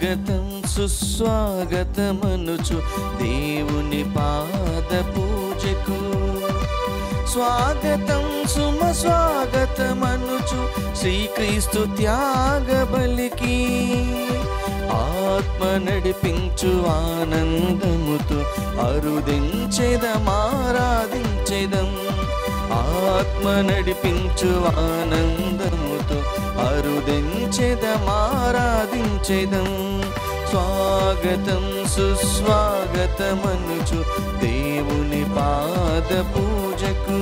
స్వాగతం సుస్వాగతమనుచు దేవుని పాద పూజకు స్వాగతం సుమ స్వాగతమనుచు శ్రీక్రీస్తు త్యాగ బలికి ఆత్మ నడిపించు ఆనందముతో అరుదించెదం ఆరాధించెదం ఆత్మ నడిపించు ఆనందముతో అరుదించెదం ఆరాధించెదం స్వాగతం సుస్వాగతమనుచు దేవుని పాద పూజకు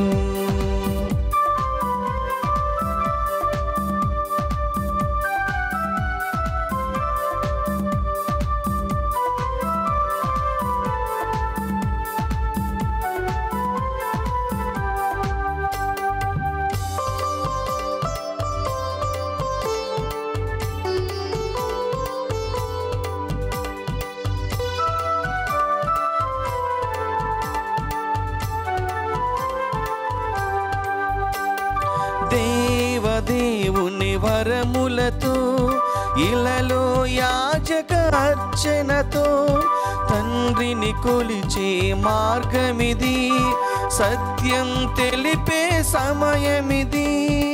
దేవదేవుని వరములతో ఇలలో యాజక అర్చనతో తండ్రిని కొలిచే మార్గమిది సత్యం తెలిపే సమయమిది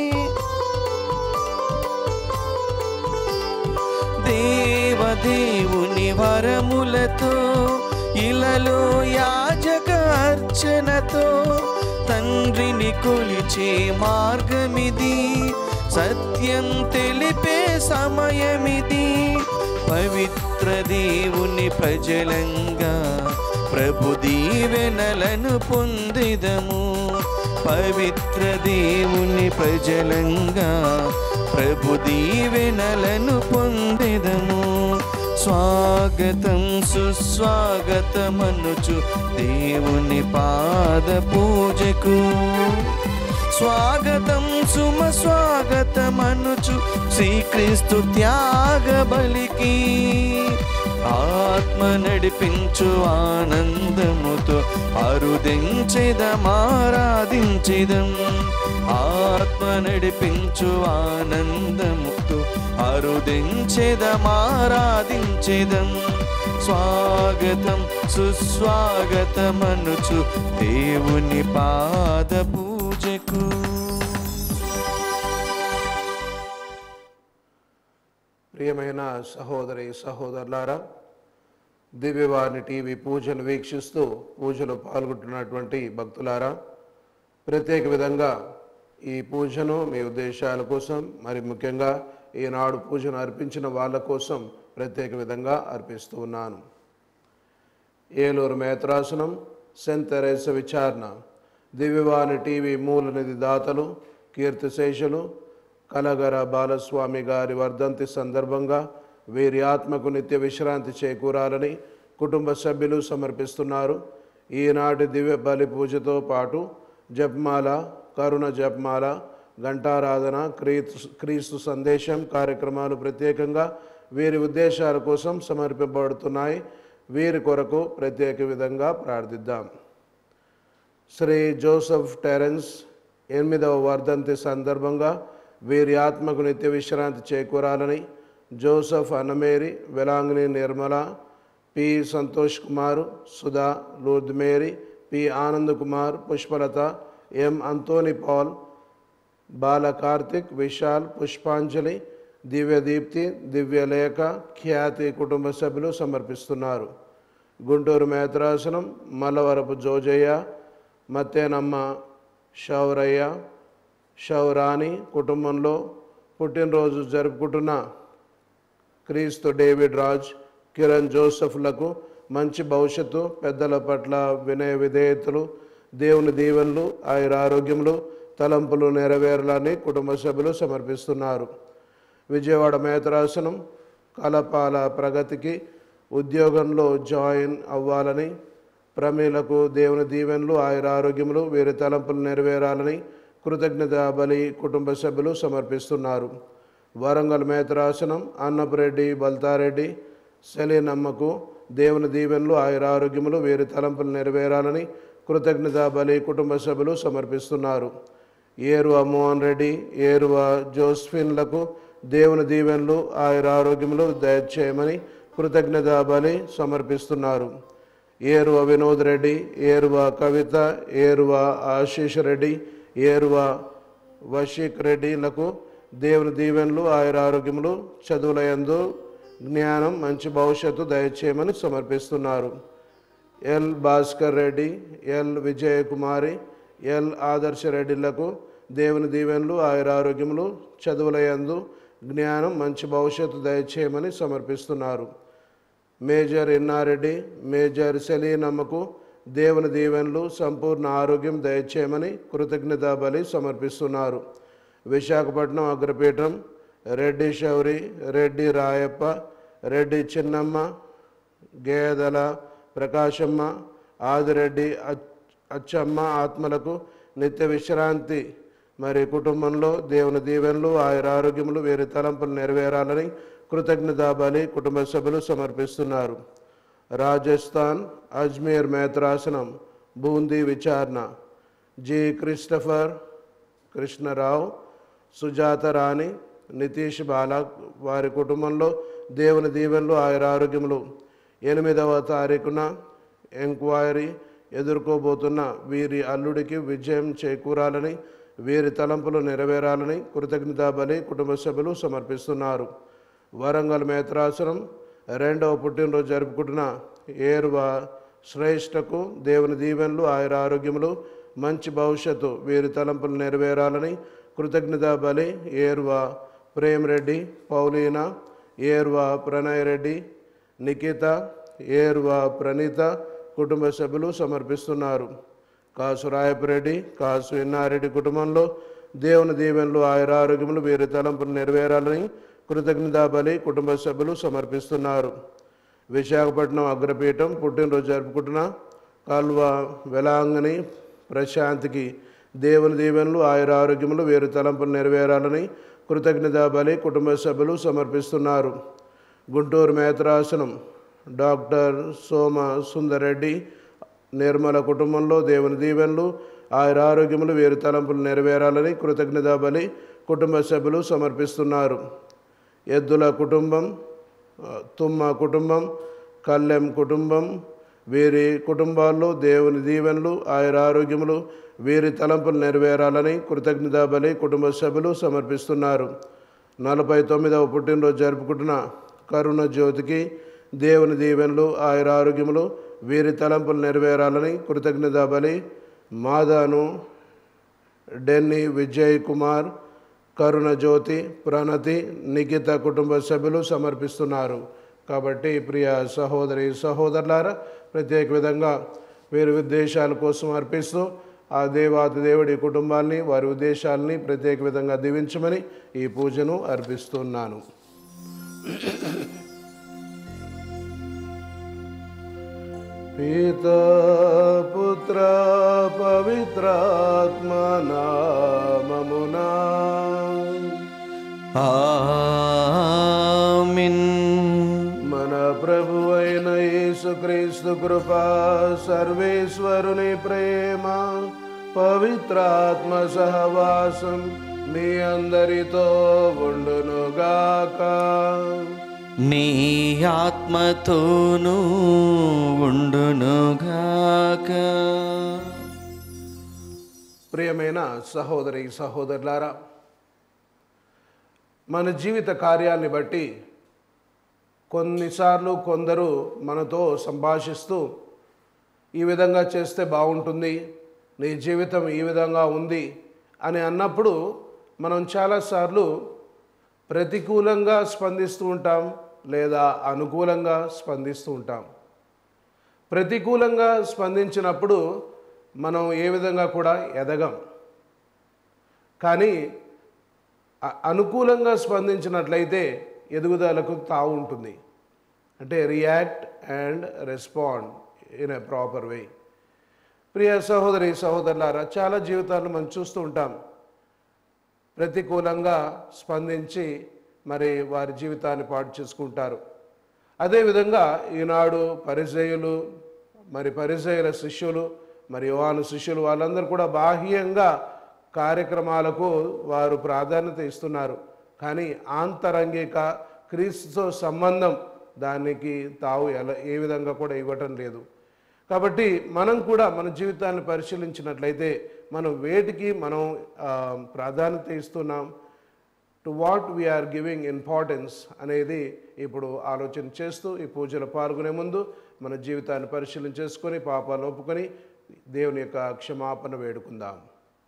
దేవదేవుని వరములతో ఇలలో యాజక అర్చనతో తండ్రిని కొలిచే మార్గమిది సత్యం తెలిపే సమయమిది పవిత్ర దేవుని ప్రజలంగా ప్రభు దీవెనలను పొందిదము పవిత్ర దేవుని ప్రజలంగా ప్రభు దీవెనలను పొందిదము స్వాగతం సుస్వాగతమనుచు దేవుని పాద పూజకు స్వాగతం సుమ స్వాగతమనుచు శ్రీక్రీస్తు త్యాగ బలికి ఆత్మ నడిపించు ఆనందముతో అరుదించెదం ఆరాధించెదం ఆత్మ నడిపించు ఆనందముతో అరుదించెదం ఆరాధించెదం స్వాగతం సుస్వాగతమనుచు దేవుని పాద పూజకు ప్రియమైన సహోదరి సహోదరులారా దివ్యవాణి టీవీ పూజలు వీక్షిస్తూ పూజలు పాల్గొంటున్నటువంటి భక్తులారా ప్రత్యేక విధంగా ఈ పూజను మీ ఉద్దేశాల కోసం మరి ముఖ్యంగా ఈనాడు పూజను అర్పించిన వాళ్ళ కోసం ప్రత్యేక విధంగా అర్పిస్తూ ఉన్నాను ఏలూరు మేత్రాసనం సెంట్ తెరేస విచారణ దివ్యవాణి టీవీ మూలనిధి దాతలు కీర్తిశేషులు కలగర బాలస్వామి గారి వర్ధంతి సందర్భంగా వీరి ఆత్మకు నిత్య విశ్రాంతి చేకూరాలని కుటుంబ సభ్యులు సమర్పిస్తున్నారు ఈనాటి దివ్య బలి పూజతో పాటు జపమాల కరుణ జపమాల ఘంటారాధన క్రీస్తు క్రీస్తు సందేశం కార్యక్రమాలు ప్రత్యేకంగా వీరి ఉద్దేశాల కోసం సమర్పింపబడుతున్నాయి వీరి కొరకు ప్రత్యేక విధంగా ప్రార్థిద్దాం శ్రీ జోసఫ్ టెరెన్స్ ఎనిమిదవ వర్ధంతి సందర్భంగా వీరి ఆత్మకు నిత్య విశ్రాంతి చేకూరాలని Joseph Annamary Velankanni Nirmala P Santosh Kumar Sudha Lourd Mary P Anand Kumar Pushpalatha M Antony Paul బాల కార్తిక్ విశాల్ పుష్పాంజలి దివ్యదీప్తి దివ్యలేఖ ఖ్యాతి కుటుంబ సభ్యులు సమర్పిస్తున్నారు గుంటూరు మేత్రాసనం మల్లవరపు జోజయ్య మత్తేనమ్మ షౌరయ్య షౌరాని కుటుంబంలో పుట్టినరోజు జరుపుకుంటున్న క్రీస్తు డేవిడ్ రాజ్ కిరణ్ జోసఫ్లకు మంచి భవిష్యత్తు పెద్దల పట్ల వినయ విధేయతలు దేవుని దీవెనలు ఆయన ఆరోగ్యములు తలంపులు నెరవేరాలని కుటుంబ సభ్యులు సమర్పిస్తున్నారు విజయవాడ మేతరాసనం కలపాల ప్రగతికి ఉద్యోగంలో జాయిన్ అవ్వాలని ప్రమీలకు దేవుని దీవెనలు ఆయన ఆరోగ్యములు వీరి తలంపులు నెరవేరాలని కృతజ్ఞత బలి కుటుంబ సభ్యులు సమర్పిస్తున్నారు వరంగల్ మేతరాసనం అన్నపురెడ్డి బల్తారెడ్డి సెలీనమ్మకు దేవుని దీవెనలు ఆయన ఆరోగ్యములు వీరి తలంపులు నెరవేరాలని కృతజ్ఞత బలి కుటుంబ సభ్యులు సమర్పిస్తున్నారు ఏరువ మోహన్ రెడ్డి ఏరువ జోస్ఫిన్లకు దేవుని దీవెనలు ఆయన ఆరోగ్యములు దయచేయమని కృతజ్ఞత బలి సమర్పిస్తున్నారు ఏరువ వినోద్ రెడ్డి ఏరువ కవిత ఏరువ ఆశీష్ రెడ్డి ఏరువ వషిక్ రెడ్డిలకు దేవుని దీవెనలు ఆయుర ఆరోగ్యములు చదువుల యందు జ్ఞానం మంచి భవిష్యత్తు దయచేయమని సమర్పిస్తున్నారు L Bhaskar Reddy L Vijayakumari L Adarsha రెడ్డిలకు దేవుని దీవెనలు ఆయుర ఆరోగ్యములు చదువుల యందు జ్ఞానం మంచి భవిష్యత్తు దయచేయమని సమర్పిస్తున్నారు మేజర్ ఎన్నారెడ్డి మేజర్ సెలీనమ్మకు దేవుని దీవెనలు సంపూర్ణ ఆరోగ్యం దయచేయమని కృతజ్ఞత బలి సమర్పిస్తున్నారు విశాఖపట్నం అగ్రపీఠం రెడ్డి శౌరి రెడ్డి రాయప్ప రెడ్డి చిన్నమ్మ గేదల ప్రకాశమ్మ ఆదిరెడ్డి అచ్- అచ్చమ్మ ఆత్మలకు నిత్య విశ్రాంతి మరి కుటుంబంలో దేవుని దీవెనలు ఆయుర ఆరోగ్యములు వీరి తలంపులు నెరవేరాలని కృతజ్ఞత బలి కుటుంబ సభ్యులు సమర్పిస్తున్నారు రాజస్థాన్ అజ్మీర్ మేత్రాసనం బూందీ విచారణ జి క్రిస్టఫర్ కృష్ణరావు సుజాత రాణి నితీష్ బాలక్ వారి కుటుంబంలో దేవుని దీవెనలు ఆయుర ఆరోగ్యములు ఎనిమిదవ తారీఖున ఎంక్వైరీ ఎదుర్కోబోతున్న వీరి అల్లుడికి విజయం చేకూరాలని వీరి తలంపులు నెరవేరాలని కృతజ్ఞతా బలి కుటుంబ సభ్యులు సమర్పిస్తున్నారు వరంగల్ మేత్రాసనం రెండవ పుట్టినరోజు జరుపుకుంటున్న ఏర్వ శ్రేష్ఠకు దేవుని దీవెనలు ఆయుర ఆరోగ్యములు మంచి భవిష్యత్తు వీరి తలంపులు నెరవేరాలని కృతజ్ఞతా బలి ఏర్వ ప్రేమ్ రెడ్డి పౌలీనా ఏర్వ ప్రణయ్ రెడ్డి నిఖిత ఏర్వ ప్రణీత కుటుంబ సభ్యులు సమర్పిస్తున్నారు కాసు రాయపరెడ్డి కాసు ఇన్నారెడ్డి కుటుంబంలో దేవుని దీవెనలు ఆయుర ఆరోగ్యములు వీరి తలంపులు నెరవేరాలని కృతజ్ఞతా బలి కుటుంబ సభ్యులు సమర్పిస్తున్నారు విశాఖపట్నం అగ్రపీఠం పుట్టినరోజు జరుపుకుంటున్న కాల్వ వెలాంగని ప్రశాంత్కి దేవుని దీవెనలు ఆయుర ఆరోగ్యములు వీరి తలంపులు నెరవేరాలని కృతజ్ఞతా బలి కుటుంబ సభ్యులు సమర్పిస్తున్నారు గుంటూరు మేత్రాసనం డాక్టర్ సోమ సుందరెడ్డి నిర్మల కుటుంబంలో దేవుని దీవెనలు ఆయుర ఆరోగ్యములు వీరి తలంపులు నెరవేరాలని కృతజ్ఞతా బలి కుటుంబ సభ్యులు సమర్పిస్తున్నారు ఎద్దుల కుటుంబం ఆ, తుమ్మ కుటుంబం కల్లెం కుటుంబం వీరి కుటుంబాల్లో దేవుని దీవెనలు ఆయుర ఆరోగ్యములు వీరి తలంపులు నెరవేరాలని కృతజ్ఞతా బలి కుటుంబ సభ్యులు సమర్పిస్తున్నారు నలభై తొమ్మిదవ పుట్టినరోజు జరుపుకుంటున్న కరుణ జ్యోతికి దేవుని దీవెనలు ఆయుర ఆరోగ్యములు వీరి తలంపులు నెరవేరాలని కృతజ్ఞతా బలి మాదాను డెన్నీ విజయ్ కుమార్ కరుణ జ్యోతి ప్రణతి నిఖిత కుటుంబ సభ్యులు సమర్పిస్తున్నారు కాబట్టి ప్రియ సహోదరి సహోదరులారా ప్రత్యేక విధంగా వీరి ఉద్దేశాల కోసం అర్పిస్తూ ఆ దేవాతి దేవుడి కుటుంబాన్ని వారి ఉద్దేశాలని ప్రత్యేక విధంగా దీవించమని ఈ పూజను అర్పిస్తున్నాను పితా పుత్ర పవిత్రాత్మ నామమునా ఆమిన్ మన ప్రభు అయిన యేసుక్రీస్తు కృపా సర్వేశ్వరుని ప్రేమ పవిత్రాత్మ సహవాసం మీ అందరితో ఉండునుగాక నీ ఆత్మతోనూ ఉండునుగాక ప్రియమైన సహోదరి సహోదరులారా మన జీవిత కార్యాన్ని బట్టి కొన్నిసార్లు కొందరు మనతో సంభాషిస్తూ ఈ విధంగా చేస్తే బాగుంటుంది నీ జీవితం ఈ విధంగా ఉంది అని అన్నప్పుడు మనం చాలాసార్లు ప్రతికూలంగా స్పందిస్తూ ఉంటాం లేదా అనుకూలంగా స్పందిస్తూ ఉంటాం ప్రతికూలంగా స్పందించినప్పుడు మనం ఏ విధంగా కూడా ఎదగం కానీ అ- అనుకూలంగా స్పందించినట్లయితే ఎదుగుదలకు తావు ఉంటుంది అంటే react and respond in a proper way ప్రియ సహోదరి సహోదరులారా చాలా జీవితాలు మనం చూస్తూ ఉంటాం ప్రతికూలంగా స్పందించి మరి వారి జీవితాన్ని పాటు చేసుకుంటారు అదేవిధంగా ఈనాడు పరిచయులు మరి పరిచయుల శిష్యులు మరి యువాను శిష్యులు వాళ్ళందరూ కూడా బాహ్యంగా కార్యక్రమాలకు వారు ప్రాధాన్యత ఇస్తున్నారు కానీ ఆంతరంగిక క్రీస్తుతో సంబంధం దానికి తావు ఎలా ఏ విధంగా కూడా ఇవ్వటం లేదు కాబట్టి మనం కూడా మన జీవితాన్ని పరిశీలించినట్లయితే మనం వేటికి మనం ఆ, ప్రాధాన్యత ఇస్తున్నాం to what we are giving importance అనేది ఇప్పుడు ఆలోచన చేస్తూ ఈ పూజలో పాల్గొనే ముందు మన జీవితాన్ని పరిశీలన చేసుకొని పాపాలు ఒప్పుకొని దేవుని యొక్క క్షమాపణ వేడుకుందాం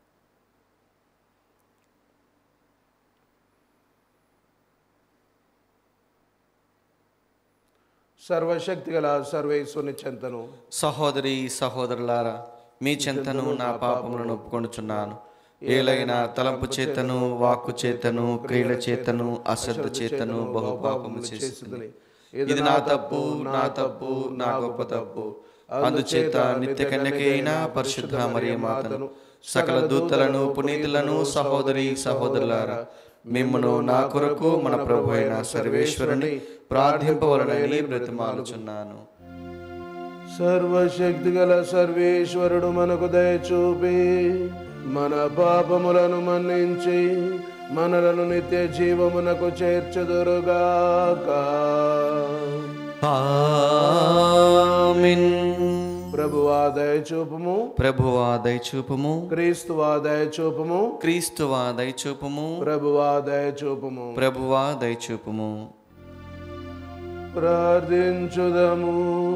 సర్వశక్తి గల సర్వేశ్వరుని చెంతను సహోదరి సహోదరులారా మీ చెంతను నా పాపములను ఒప్పుకొనుచున్నాను ఏలైనా తలంపు చేతను వాక్కు చేతను క్రియల చేతను అశ్రద్ధ చేతను బహు పాపము చేస్తుంది ఇది నా తప్పు నా తప్పు నా గొప్ప తప్పు అందుచేత నిత్య కన్యకైన పరిశుద్ధ మరియు మాతను సకల దూతలను పునీతులను సహోదరి సహోదరులారా మిమ్మను నా కొరకు మన ప్రభు అయిన సర్వేశ్వరుని ప్రార్థింపవలనని బ్రతిమాలుచున్నాను సర్వశక్తి గల సర్వేశ్వరుడు మనకు దయచూపి మన పాపములను మన్నించి మనలను నిత్య జీవమునకు చేర్చుదురుగాక ఆమేన్ ప్రభువా దయచూపుము ప్రభువా దయచూపుము క్రీస్తువా దయచూపుము క్రీస్తువా దయచూపుము ప్రభువా దయచూపుము ప్రభువా దయచూపుము ప్రార్థించుదము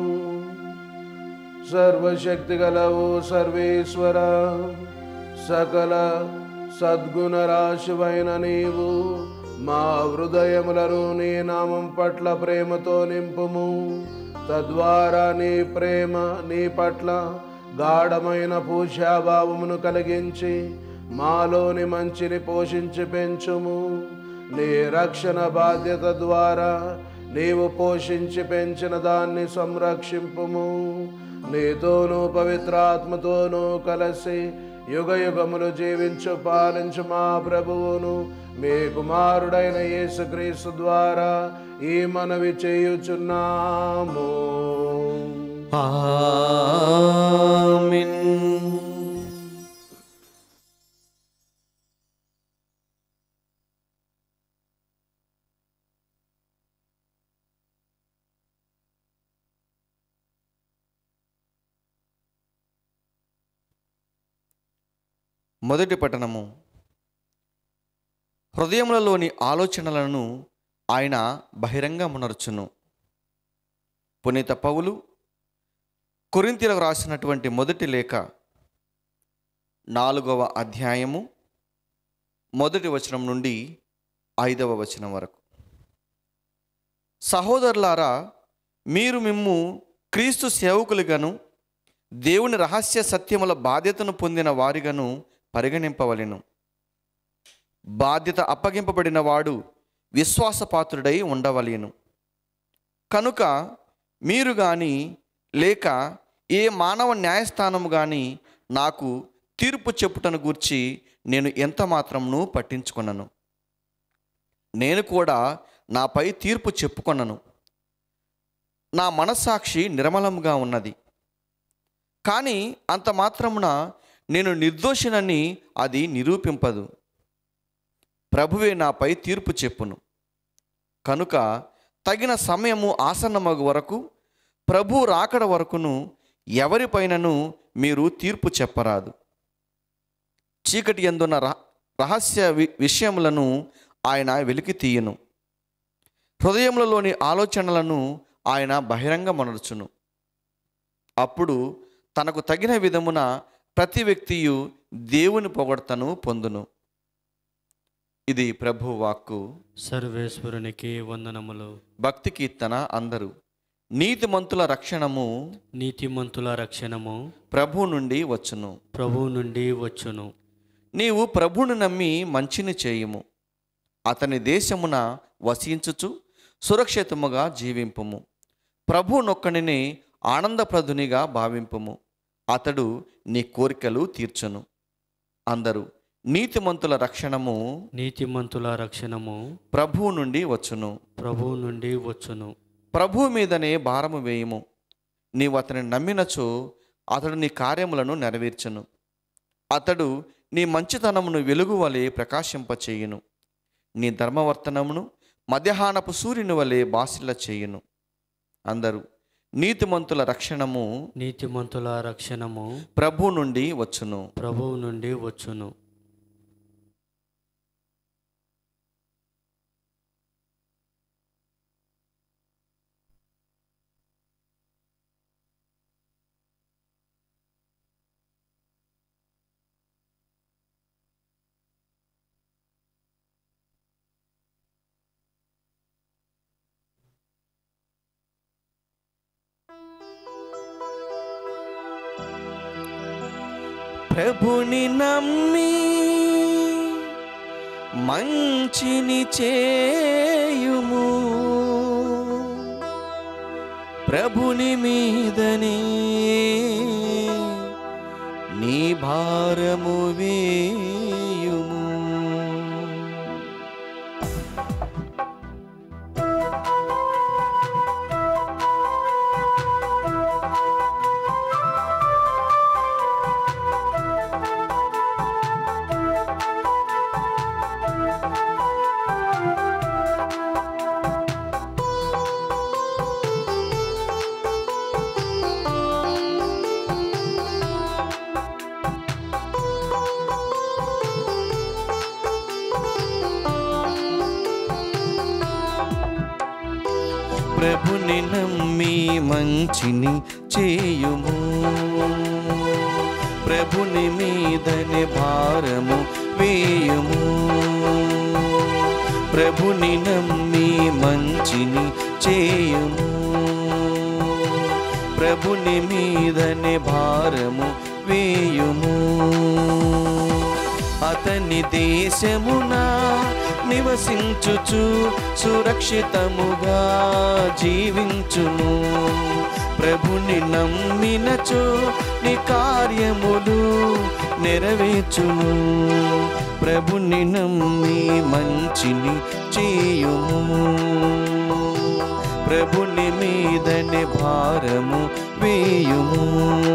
సర్వశక్తి గలవు సర్వేశ్వర సకల సద్గుణ రాశివైన నీవు మా హృదయములను నీ నామం పట్ల ప్రేమతో నింపుము తద్వారా నీ ప్రేమ నీ పట్ల గాఢమైన పూజాభావమును కలిగించి మాలోని మంచిని పోషించి పెంచుము నీ రక్షణ బాధ్యత ద్వారా నీవు పోషించి పెంచిన దాన్ని సంరక్షింపుము నీతోనూ పవిత్రాత్మతోనూ కలిసి యుగ యుగములు జీవించు పాలించు మా ప్రభువును మీ కుమారుడైన యేసుక్రీస్తు ద్వారా ఈ మనవి చేయుచున్నాము ఆమేన్ మొదటి పట్టణము హృదయములలోని ఆలోచనలను ఆయన బహిరంగమునర్చును పునీత పౌలు కొరింతీలకు రాసినటువంటి మొదటి లేఖ నాలుగవ అధ్యాయము మొదటి వచనం నుండి ఐదవ వచనం వరకు సహోదరులారా మీరు మిమ్ము క్రీస్తు సేవకులుగాను దేవుని రహస్య సత్యముల బాధ్యతను పొందిన వారిగాను పరిగణింపవలెను బాధ్యత అప్పగింపబడిన వాడు విశ్వాసపాత్రుడై ఉండవలేను కనుక మీరు కానీ లేక ఏ మానవ న్యాయస్థానము కానీ నాకు తీర్పు చెప్పుటను గూర్చి నేను ఎంత మాత్రమును పట్టించుకొనను నేను కూడా నాపై తీర్పు చెప్పుకొనను నా మనస్సాక్షి నిర్మలంగా ఉన్నది కానీ అంత మాత్రమున నేను నిర్దోషినని అది నిరూపింపదు ప్రభువే నాపై తీర్పు చెప్పును కనుక తగిన సమయము ఆసన్నమగు వరకు ప్రభు రాకడ వరకును ఎవరిపైనను మీరు తీర్పు చెప్పరాదు చీకటి ఎందున్న రహ- రహస్య వి విషయములను ఆయన వెలికి తీయను హృదయములలోని ఆలోచనలను ఆయన బహిరంగమనర్చును అప్పుడు తనకు తగిన విధమున ప్రతి వ్యక్తియు దేవుని పొగడ్తను పొందును ఇది ప్రభు వాక్కు సర్వేశ్వరునికి వందనములు భక్తి కీర్తన అందరూ నీతిమంతుల రక్షణము నీతిమంతుల రక్షణము ప్రభు నుండి వచ్చును ప్రభువు నుండి వచ్చును నీవు ప్రభువును నమ్మి మంచిని చేయుము అతని దేశమున వసించుచు సురక్షితముగా జీవింపుము ప్రభు నొక్కనిని ఆనందప్రదునిగా భావింపుము అతడు నీ కోరికలు తీర్చును అందరూ నీతిమంతుల రక్షణము నీతిమంతుల రక్షణము ప్రభువు నుండి వచ్చును ప్రభువు నుండి వచ్చును ప్రభువు మీదనే భారము వేయుము నీవు అతని నమ్మినచో అతడు నీ కార్యములను నెరవేర్చును అతడు నీ మంచితనమును వెలుగు వలె ప్రకాశింపచేయును నీ ధర్మవర్తనమును మధ్యాహ్నపు సూర్యుని వలె బాసిల్ల చేయును అందరూ నీతిమంతుల రక్షణము నీతిమంతుల రక్షణము ప్రభు నుండి వచ్చును ప్రభువు నుండి వచ్చును ప్రభుని నమ్మి మంచిని చేయుము ప్రభుని మీదనే నీ భారము వేయుము ప్రభుని నమ్మి మంచిని చేయుము ప్రభుని మీదనే భారము వేయుము ప్రభుని నమ్మి మంచిని చేయుము ప్రభుని మీదనే భారము వేయుము అతని దేశమున నివసించుచు సురక్షితముగా జీవించును ప్రభుని నమ్మినచో నీ కార్యములు నెరవేర్చును ప్రభుని నమ్మి మంచిని చేయుము ప్రభుని మీదనే భారము వేయుము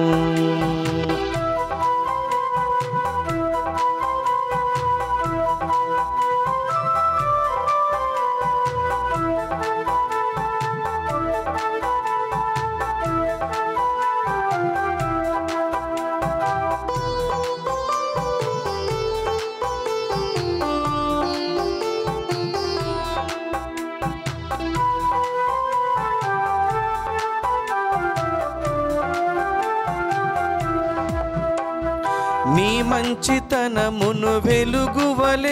నీ మంచితనమును వెలుగువలే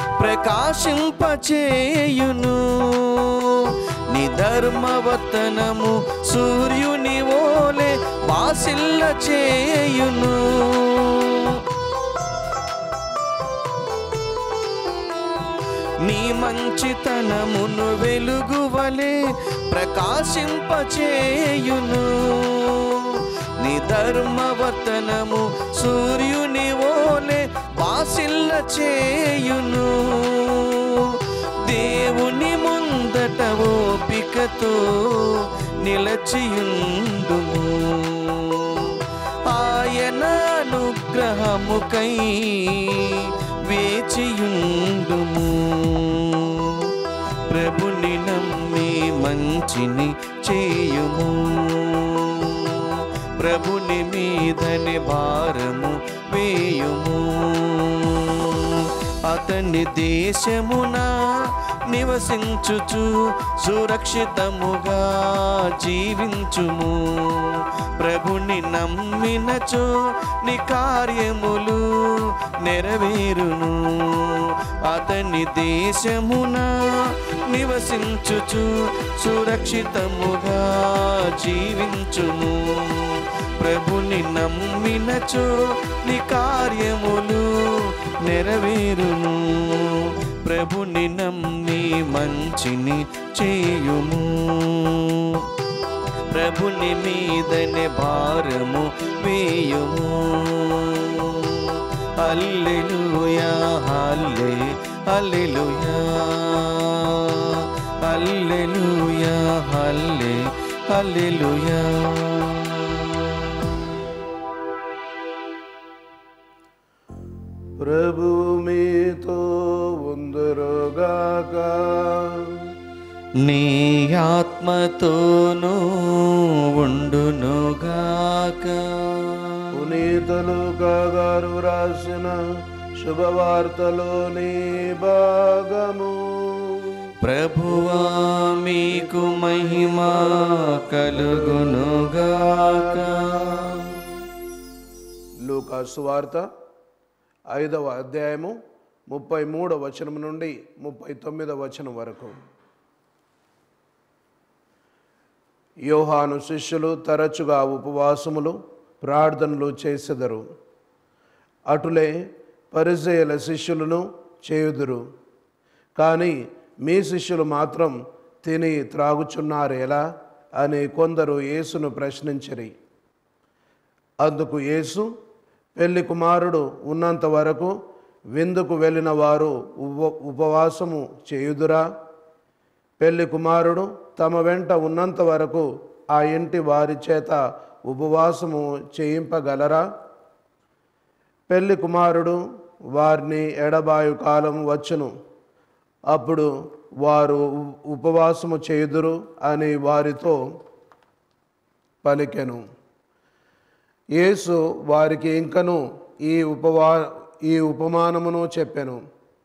ప్రకాశింపచేయును నీ ధర్మవతనము సూర్యుని ఓలే బాసిల్ల చేయును నీ మంచితనమును వెలుగువలే ప్రకాశింపచేయును నీ ధర్మవర్తనము సూర్యుని ఓలే బాసిల్ల చేయును దేవుని ముందట ఓపికతో నిలచియుండుము ఆయన అనుగ్రహముకై వేచియుండుము ప్రభుని నమ్మి మంచిని చేయుము ప్రభుని మీదని భారము వేయుము అతని దేశమున నివసించుచు సురక్షితముగా జీవించుము ప్రభుని నమ్మినచో నీ కార్యములు నెరవేరును అతని దేశమున నివసించుచు సురక్షితముగా జీవించుము ప్రభుని నమ్మినచో నీ కార్యములు నెరవేరును ప్రభుని నమ్మి మంచిని చేయుము ప్రభుని మీదనే భారము వేయుము హల్లెలూయా హల్లే హల్లెలూయా హల్లెలూయా హల్లే హల్లెలూయా ప్రభు మీతో ఉందరుగాక నీ ఆత్మతోను రాసిన శుభవార్తలోని భాగము ప్రభువా మీకు మహిమ కలుగునుగాక లూకాసు వార్త ఐదవ అధ్యాయము ముప్పై మూడవ వచనం నుండి ముప్పై తొమ్మిదవ వచనం వరకు యోహాను శిష్యులు తరచుగా ఉపవాసములు ప్రార్థనలు చేసెదరు అటులే పరిచయల శిష్యులను చేయుదురు కానీ మీ శిష్యులు మాత్రం తిని త్రాగుచున్నారు ఎలా అని కొందరు యేసును ప్రశ్నించరి అందుకు యేసు పెళ్లి కుమారుడు ఉన్నంత వరకు విందుకు వెళ్ళిన వారు ఉప ఉపవాసము చేయుదురా పెళ్లి కుమారుడు తమ వెంట ఉన్నంత వరకు ఆ ఇంటి వారి చేత ఉపవాసము చేయింపగలరా పెళ్లి కుమారుడు వారిని ఎడబాయు కాలం వచ్చును అప్పుడు వారు ఉ- ఉపవాసము చేయుదురు అని వారితో పలికెను యేసు వారికి ఇంకను ఈ ఉపవా ఈ ఉపమానమును చెప్పెను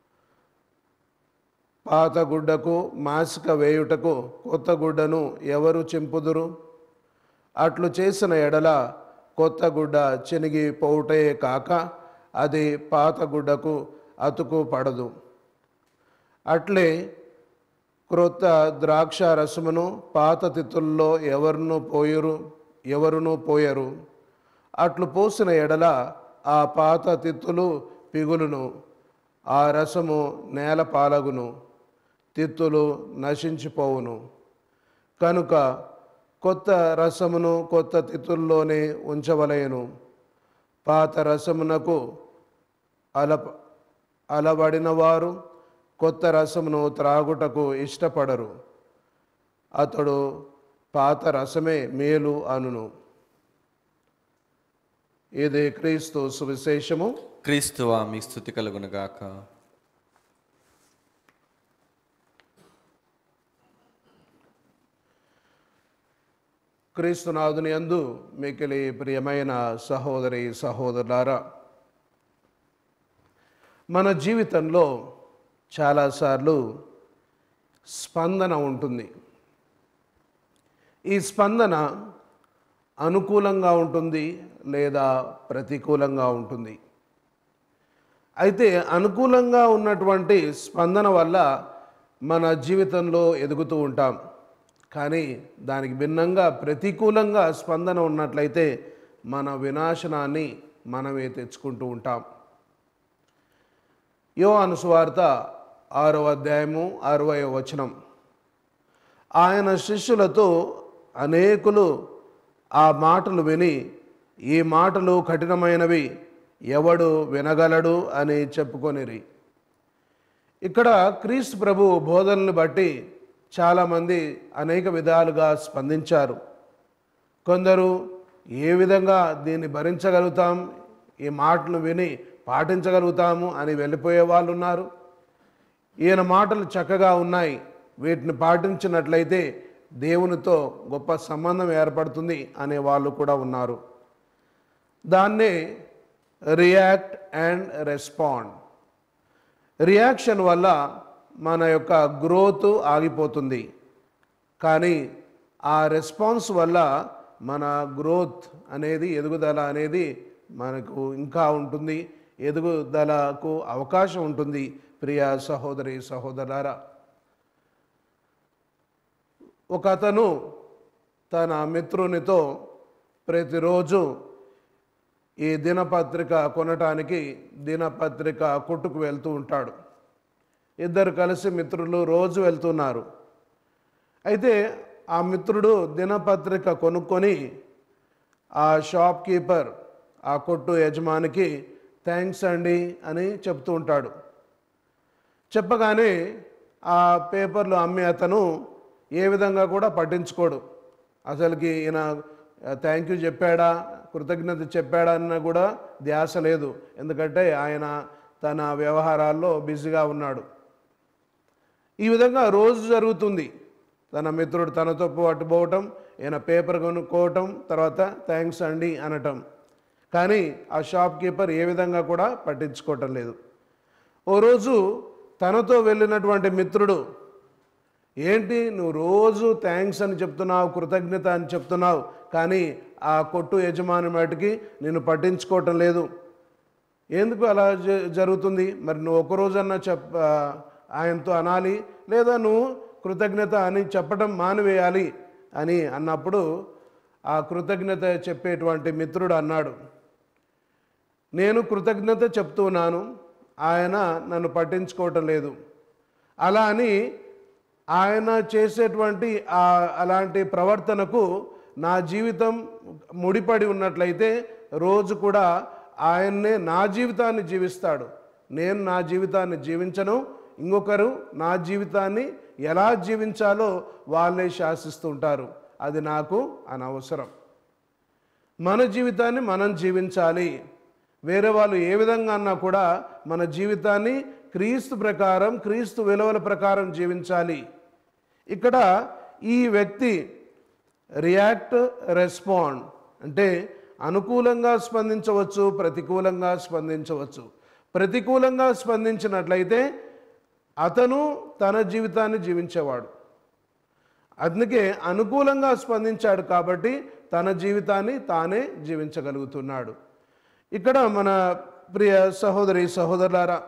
పాత గుడ్డకు మాసిక వేయుటకు కొత్త గుడ్డను ఎవరు చింపుదురు అట్లు చేసిన ఎడల కొత్త గుడ్డ చినిగి పోవుటే కాక అది పాత గుడ్డకు అతుకు పడదు అట్లే క్రొత్త ద్రాక్ష రసమును పాత తిత్తుల్లో ఎవరును పోయరు ఎవరును పోయరు అట్లు పోసిన ఎడల ఆ పాత తిత్తులు పిగులును ఆ రసము నేల పాలగును తిత్తులు నశించిపోవును కనుక కొత్త రసమును కొత్త తిత్తుల్లోనే ఉంచవలయను పాత రసమునకు అల అలబడిన వారు కొత్త రసమును త్రాగుటకు ఇష్టపడరు అతడు పాత రసమే మేలు అనును ఇది క్రీస్తు సువిశేషము క్రీస్తువా మీ స్థుతి కలుగునుగాక క్రీస్తునాథుని యందు మికిలి ప్రియమైన సహోదరి సహోదరులారా మన జీవితంలో చాలాసార్లు స్పందన ఉంటుంది ఈ స్పందన అనుకూలంగా ఉంటుంది లేదా ప్రతికూలంగా ఉంటుంది అయితే అనుకూలంగా ఉన్నటువంటి స్పందన వల్ల మన జీవితంలో ఎదుగుతూ ఉంటాం కానీ దానికి భిన్నంగా ప్రతికూలంగా స్పందన ఉన్నట్లయితే మన వినాశనాన్ని మనమే తెచ్చుకుంటూ ఉంటాం యోహాను సువార్త ఆరో అధ్యాయము అరవై వచనం ఆయన శిష్యులతో అనేకులు ఆ మాటలు విని ఈ మాటలు కఠినమైనవి ఎవడు వినగలడు అని చెప్పుకొనిరి ఇక్కడ క్రీస్తు ప్రభు బోధనలు బట్టి చాలామంది అనేక విధాలుగా స్పందించారు కొందరు ఏ విధంగా దీన్ని భరించగలుగుతాం ఈ మాటలు విని పాటించగలుగుతాము అని వెళ్ళిపోయే వాళ్ళు ఉన్నారు ఈయన మాటలు చక్కగా ఉన్నాయి వీటిని పాటించినట్లయితే దేవునితో గొప్ప సంబంధం ఏర్పడుతుంది అనే వాళ్ళు కూడా ఉన్నారు దాన్నే రియాక్ట్ అండ్ రెస్పాండ్ రియాక్షన్ వల్ల మన యొక్క గ్రోత్ ఆగిపోతుంది కానీ ఆ రెస్పాన్స్ వల్ల మన గ్రోత్ అనేది ఎదుగుదల అనేది మనకు ఇంకా ఉంటుంది ఎదుగుదలకు అవకాశం ఉంటుంది ప్రియ సహోదరి సహోదరులారా ఒక అతను తన మిత్రునితో ప్రతిరోజు ఈ దినపత్రిక కొనటానికి దినపత్రిక కొట్టుకు వెళ్తూ ఉంటాడు ఇద్దరు కలిసి మిత్రులు రోజు వెళ్తున్నారు అయితే ఆ మిత్రుడు దినపత్రిక కొనుక్కొని ఆ షాప్ కీపర్ ఆ కొట్టు యజమానికి థ్యాంక్స్ అండి అని చెప్తూ ఉంటాడు చెప్పగానే ఆ పేపర్లు అమ్మే అతను ఏ విధంగా కూడా పట్టించుకోడు అసలుకి ఈయన థ్యాంక్ యూ చెప్పాడా కృతజ్ఞత చెప్పాడా అన్న కూడా ధ్యాస లేదు ఎందుకంటే ఆయన తన వ్యవహారాల్లో బిజీగా ఉన్నాడు ఈ విధంగా రోజు జరుగుతుంది తన మిత్రుడు తనతో పట్టుపోవటం ఈయన పేపర్ కొనుక్కోవటం తర్వాత థ్యాంక్స్ అండి అనటం కానీ ఆ షాప్ కీపర్ ఏ విధంగా కూడా పట్టించుకోవటం లేదు ఓ రోజు తనతో వెళ్ళినటువంటి మిత్రుడు ఏంటి నువ్వు రోజు థ్యాంక్స్ అని చెప్తున్నావు కృతజ్ఞత అని చెప్తున్నావు కానీ ఆ కొట్టు యజమాని మటుకి నేను పట్టించుకోవటం లేదు ఎందుకు అలా జ- జరుగుతుంది మరి నువ్వు ఒక రోజన్నా చెప్ ఆ, ఆయనతో అనాలి లేదా నువ్వు కృతజ్ఞత అని చెప్పడం మానివేయాలి అని అన్నప్పుడు ఆ కృతజ్ఞత చెప్పేటువంటి మిత్రుడు అన్నాడు నేను కృతజ్ఞత చెప్తున్నాను ఆయన నన్ను పట్టించుకోవటం లేదు అలా అని ఆయన చేసేటువంటి ఆ అలాంటి ప్రవర్తనకు నా జీవితం ముడిపడి ఉన్నట్లయితే రోజు కూడా ఆయన్నే నా జీవితాన్ని జీవిస్తాడు నేను నా జీవితాన్ని జీవించను ఇంకొకరు నా జీవితాన్ని ఎలా జీవించాలో వాళ్ళే శాసిస్తుంటారు అది నాకు అనవసరం మన జీవితాన్ని మనం జీవించాలి వేరే వాళ్ళు ఏ విధంగా అన్నా కూడా మన జీవితాన్ని క్రీస్తు ప్రకారం క్రీస్తు విలువల ప్రకారం జీవించాలి ఇక్కడ ఈ వ్యక్తి రియాక్ట్ రెస్పాండ్ అంటే అనుకూలంగా స్పందించవచ్చు ప్రతికూలంగా స్పందించవచ్చు ప్రతికూలంగా స్పందించినట్లయితే అతను తన జీవితాన్ని జీవించేవాడు అందుకే అనుకూలంగా స్పందించాడు కాబట్టి తన జీవితాన్ని తానే జీవించగలుగుతున్నాడు ఇక్కడ మన ప్రియ సహోదరి సహోదరులారా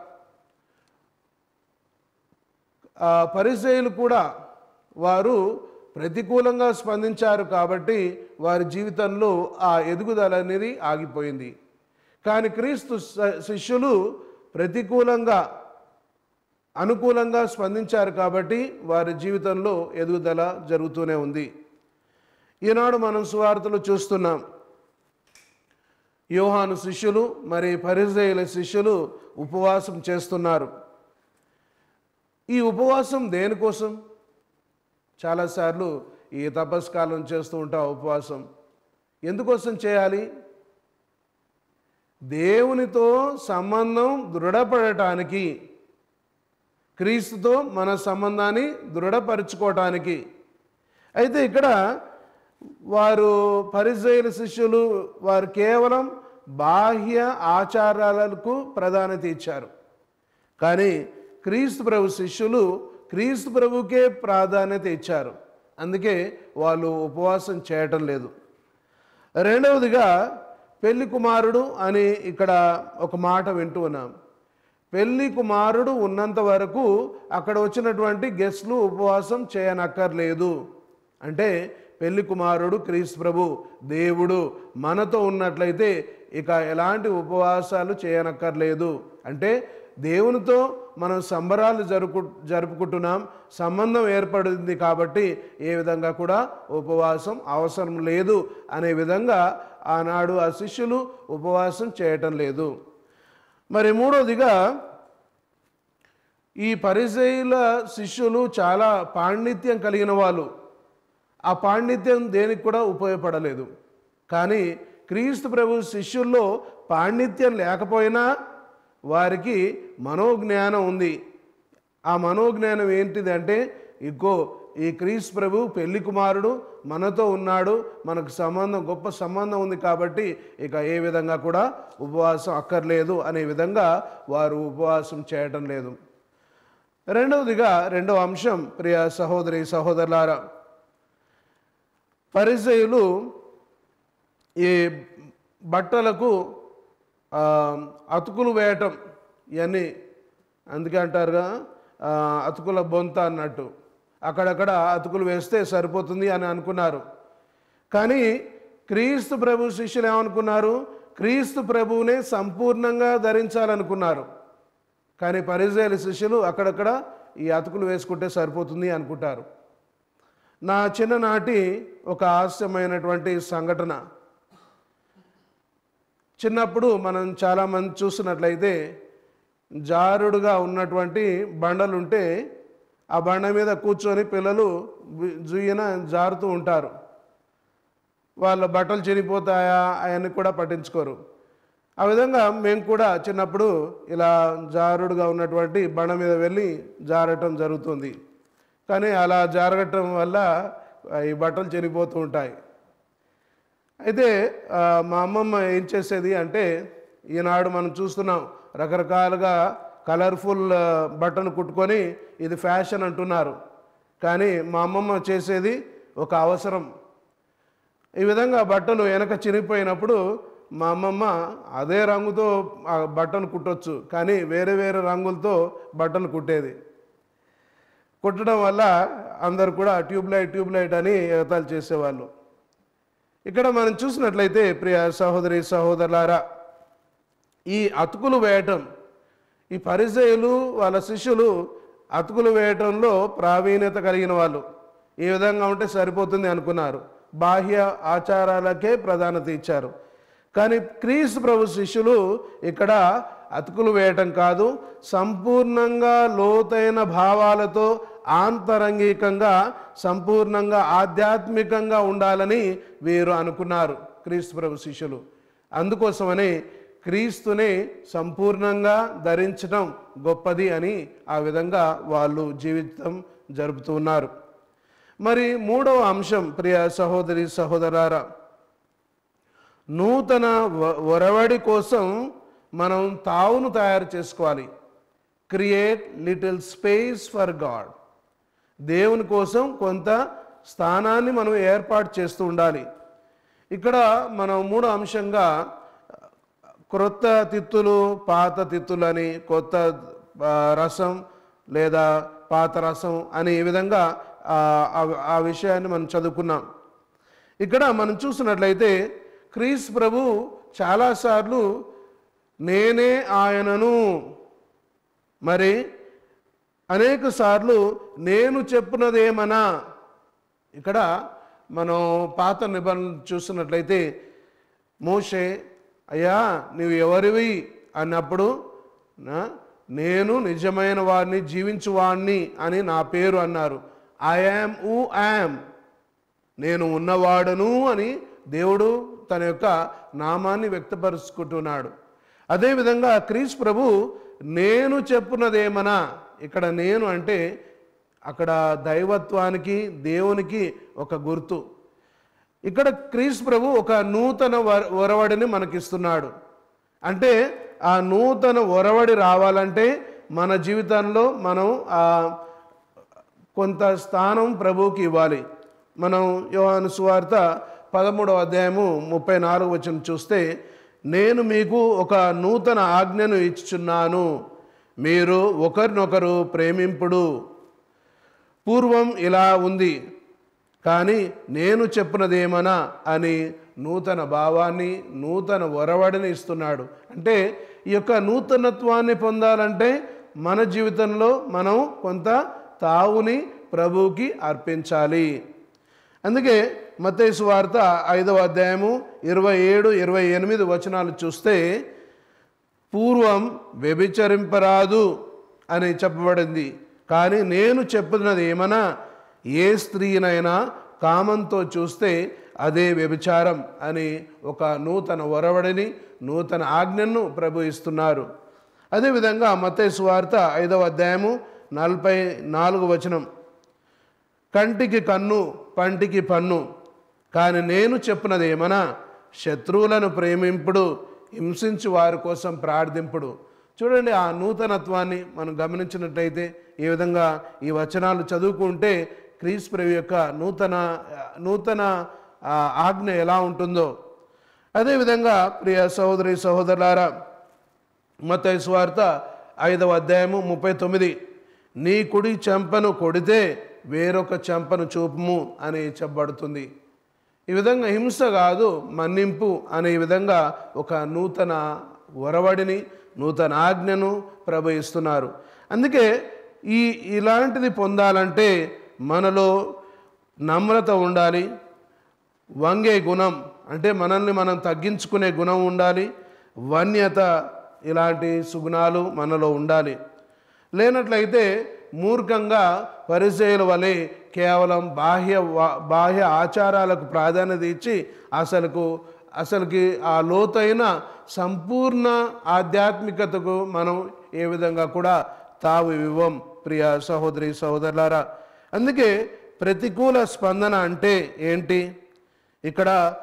ఆ పరిచయులు కూడా వారు ప్రతికూలంగా స్పందించారు కాబట్టి వారి జీవితంలో ఆ ఎదుగుదల అనేది ఆగిపోయింది కానీ క్రీస్తు స- శిష్యులు ప్రతికూలంగా అనుకూలంగా స్పందించారు కాబట్టి వారి జీవితంలో ఎదుగుదల జరుగుతూనే ఉంది ఈనాడు మనం సువార్తలు చూస్తున్నాం యోహాను శిష్యులు మరి పరిజయుల శిష్యులు ఉపవాసం చేస్తున్నారు ఈ ఉపవాసం దేనికోసం చాలాసార్లు ఈ తపస్కాలం చేస్తూ ఉంటాం ఉపవాసం ఎందుకోసం చేయాలి దేవునితో సంబంధం దృఢపడటానికి క్రీస్తుతో మన సంబంధాన్ని దృఢపరుచుకోవటానికి అయితే ఇక్కడ వారు పరిచయుల శిష్యులు వారు కేవలం బాహ్య ఆచారాలకు ప్రాధాన్యత ఇచ్చారు కానీ క్రీస్తు ప్రభు శిష్యులు క్రీస్తు ప్రభుకే ప్రాధాన్యత ఇచ్చారు అందుకే వాళ్ళు ఉపవాసం చేయటం లేదు రెండవదిగా పెళ్లి కుమారుడు అని ఇక్కడ ఒక మాట వింటూ ఉన్నాం పెళ్లి కుమారుడు ఉన్నంత వరకు అక్కడ వచ్చినటువంటి గెస్ట్లు ఉపవాసం చేయనక్కర్లేదు అంటే పెళ్లి కుమారుడు క్రీస్తు ప్రభు దేవుడు మనతో ఉన్నట్లయితే ఇక ఎలాంటి ఉపవాసాలు చేయనక్కర్లేదు అంటే దేవునితో మనం సంబరాలు జరుపు జరుపుకుంటున్నాం సంబంధం ఏర్పడింది కాబట్టి ఏ విధంగా కూడా ఉపవాసం అవసరం లేదు అనే విధంగా ఆనాడు ఆ శిష్యులు ఉపవాసం చేయటం లేదు మరి మూడవదిగా ఈ పరిచయుల శిష్యులు చాలా పాండిత్యం కలిగిన వాళ్ళు ఆ పాండిత్యం దేనికి కూడా ఉపయోగపడలేదు కానీ క్రీస్తు ప్రభు శిష్యుల్లో పాండిత్యం లేకపోయినా వారికి మనోజ్ఞానం ఉంది ఆ మనోజ్ఞానం ఏంటిది అంటే ఇగో ఈ క్రీస్తు ప్రభు పెళ్లి కుమారుడు మనతో ఉన్నాడు మనకు సంబంధం గొప్ప సంబంధం ఉంది కాబట్టి ఇక ఏ విధంగా కూడా ఉపవాసం అక్కర్లేదు అనే విధంగా వారు ఉపవాసం చేయటం లేదు రెండవదిగా రెండవ అంశం ప్రియ సహోదరి సహోదరులారా పరిచయులు ఈ బట్టలకు ఆ, అతుకులు వేయటం ఇవన్నీ అందుకే అంటారుగా ఆ, అతుకుల బొంత అన్నట్టు అక్కడక్కడ అతుకులు వేస్తే సరిపోతుంది అని అనుకున్నారు కానీ క్రీస్తు ప్రభు శిష్యులు ఏమనుకున్నారు క్రీస్తు ప్రభువునే సంపూర్ణంగా ధరించాలనుకున్నారు కానీ పరిచయాల శిష్యులు అక్కడక్కడ ఈ అతుకులు వేసుకుంటే సరిపోతుంది అనుకుంటారు నా చిన్ననాటి ఒక హాస్యమైనటువంటి సంఘటన చిన్నప్పుడు మనం చాలామంది చూసినట్లయితే జారుడుగా ఉన్నటువంటి బండలు ఉంటే ఆ బండ మీద కూర్చొని పిల్లలు వి- జుయ్యన జారుతూ ఉంటారు వాళ్ళ బట్టలు చిరిగిపోతాయా అవన్నీ కూడా పట్టించుకోరు ఆ విధంగా మేము కూడా చిన్నప్పుడు ఇలా జారుడుగా ఉన్నటువంటి బండ మీద వెళ్ళి జారటం జరుగుతుంది కానీ అలా జారగటం వల్ల ఈ బట్టలు చెరిగిపోతూ ఉంటాయి అయితే ఆ, మా అమ్మమ్మ ఏం చేసేది అంటే ఈనాడు మనం చూస్తున్నాం రకరకాలుగా కలర్ఫుల్ ఆ, బట్టను కుట్టుకొని ఇది ఫ్యాషన్ అంటున్నారు కానీ మా అమ్మమ్మ చేసేది ఒక అవసరం ఈ విధంగా బట్టలు వెనక చినిగిపోయినప్పుడు మా అమ్మమ్మ అదే రంగుతో ఆ బట్టను కుట్టొచ్చు కానీ వేరే వేరే రంగులతో బట్టలు కుట్టేది కుట్టడం వల్ల అందరు కూడా ట్యూబ్ లైట్ ట్యూబ్ లైట్ అని ఎగతాలు చేసేవాళ్ళు ఇక్కడ మనం చూసినట్లయితే ప్రియ సహోదరి సహోదరులారా ఈ అతుకులు వేయటం ఈ పరిచయులు వాళ్ళ శిష్యులు అతుకులు వేయటంలో ప్రావీణ్యత కలిగిన వాళ్ళు ఈ విధంగా ఉంటే సరిపోతుంది అనుకున్నారు బాహ్య ఆచారాలకే ప్రాధాన్యత ఇచ్చారు కానీ క్రీస్తు ప్రభు శిష్యులు ఇక్కడ అతుకులు వేయటం కాదు సంపూర్ణంగా లోతైన భావాలతో ఆంతరంగికంగా సంపూర్ణంగా ఆధ్యాత్మికంగా ఉండాలని వీరు అనుకున్నారు క్రీస్తు ప్రభు శిష్యులు అందుకోసమని క్రీస్తుని సంపూర్ణంగా ధరించడం గొప్పది అని ఆ విధంగా వాళ్ళు జీవితం జరుపుతూ ఉన్నారు మరి మూడవ అంశం ప్రియ సహోదరి సహోదరారా నూతన వ- ఒరవడి కోసం మనం తావును తయారు చేసుకోవాలి create little space for God దేవుని కోసం కొంత స్థానాన్ని మనం ఏర్పాటు చేస్తూ ఉండాలి ఇక్కడ మనం మూడో అంశంగా క్రొత్త తిత్తులు పాత తిత్తులు అని కొత్త ఆ, రసం లేదా పాత రసం అని ఈ విధంగా ఆ, ఆ- ఆ విషయాన్ని మనం చదువుకున్నాం ఇక్కడ మనం చూసినట్లయితే క్రీస్ ప్రభు చాలాసార్లు నేనే ఆయనను మరి అనేక సార్లు నేను చెప్పినదేమనా ఇక్కడ మనం పాత నిబంధన చూసినట్లయితే మోషే అయ్యా నీవు ఎవరివి అన్నప్పుడు నా నేను నిజమైన వాడిని జీవించు వాడిని అని నా పేరు అన్నారు ఐ యామ్ ఊ యామ్ నేను ఉన్నవాడను అని దేవుడు తన యొక్క నామాన్ని వ్యక్తపరుచుకుంటున్నాడు అదేవిధంగా క్రీస్ ప్రభు నేను చెప్పున్నదేమనా ఇక్కడ నేను అంటే అక్కడ దైవత్వానికి దేవునికి ఒక గుర్తు ఇక్కడ క్రీస్ ప్రభు ఒక నూతన వర- ఒరవడిని మనకిస్తున్నాడు అంటే ఆ నూతన ఒరవడి రావాలంటే మన జీవితంలో మనం ఆ కొంత స్థానం ప్రభువుకి ఇవ్వాలి మనం యోహాను సువార్త పదమూడవ అధ్యాయము ముప్పై నాలుగు వచ్చిన చూస్తే నేను మీకు ఒక నూతన ఆజ్ఞను ఇచ్చుచున్నాను మీరు ఒకరినొకరు ప్రేమింపుడు పూర్వం ఇలా ఉంది కానీ నేను చెప్పినదేమనా అని నూతన భావాన్ని నూతన ఒరవడిని ఇస్తున్నాడు అంటే ఈ యొక్క నూతనత్వాన్ని పొందాలంటే మన జీవితంలో మనం కొంత తావుని ప్రభువుకి అర్పించాలి అందుకే మత్తయి వార్త ఐదవ అధ్యాయము ఇరవై ఏడు ఇరవై ఎనిమిది వచనాలు చూస్తే పూర్వం వ్యభిచరింపరాదు అని చెప్పబడింది కానీ నేను చెప్పినది ఏమన్నా ఏ స్త్రీనైనా కామంతో చూస్తే అదే వ్యభిచారం అని ఒక నూతన ఒరవడిని నూతన ఆజ్ఞను ప్రభు ఇస్తున్నారు అదేవిధంగా మత్తయి సువార్త ఐదవ అధ్యాయము నలభై నాలుగు వచనం కంటికి కన్ను పంటికి పన్ను కానీ నేను చెప్పినది ఏమన్నా శత్రువులను ప్రేమింపుడు హింసించి వారి కోసం ప్రార్థింపుడు చూడండి ఆ నూతనత్వాన్ని మనం గమనించినట్లయితే ఈ విధంగా ఈ వచనాలు చదువుకుంటే క్రీస్ ప్రభు యొక్క నూతన నూతన ఆ, ఆజ్ఞ ఎలా ఉంటుందో అదేవిధంగా ప్రియ సహోదరి సహోదరులారా మత్తయి సువార్త ఐదవ అధ్యాయము ముప్పై తొమ్మిది నీ కుడి చెంపను కొడితే వేరొక చెంపను చూపుము అని చెప్పబడుతుంది ఈ విధంగా హింస కాదు మన్నింపు అనే విధంగా ఒక నూతన ఒరవడిని నూతన ఆజ్ఞను ప్రభు ఇస్తున్నారు అందుకే ఈ ఇలాంటిది పొందాలంటే మనలో నమ్రత ఉండాలి వంగే గుణం అంటే మనల్ని మనం తగ్గించుకునే గుణం ఉండాలి వన్యత ఇలాంటి సుగుణాలు మనలో ఉండాలి లేనట్లయితే మూర్ఖంగా పరిచయుల వలె కేవలం బాహ్య వా- బాహ్య ఆచారాలకు ప్రాధాన్యత ఇచ్చి అసలుకు అసలుకి ఆ లోతైన సంపూర్ణ ఆధ్యాత్మికతకు మనం ఏ విధంగా కూడా తావు ఇవ్వం ప్రియ సహోదరి సహోదరులారా అందుకే ప్రతికూల స్పందన అంటే ఏంటి ఇక్కడ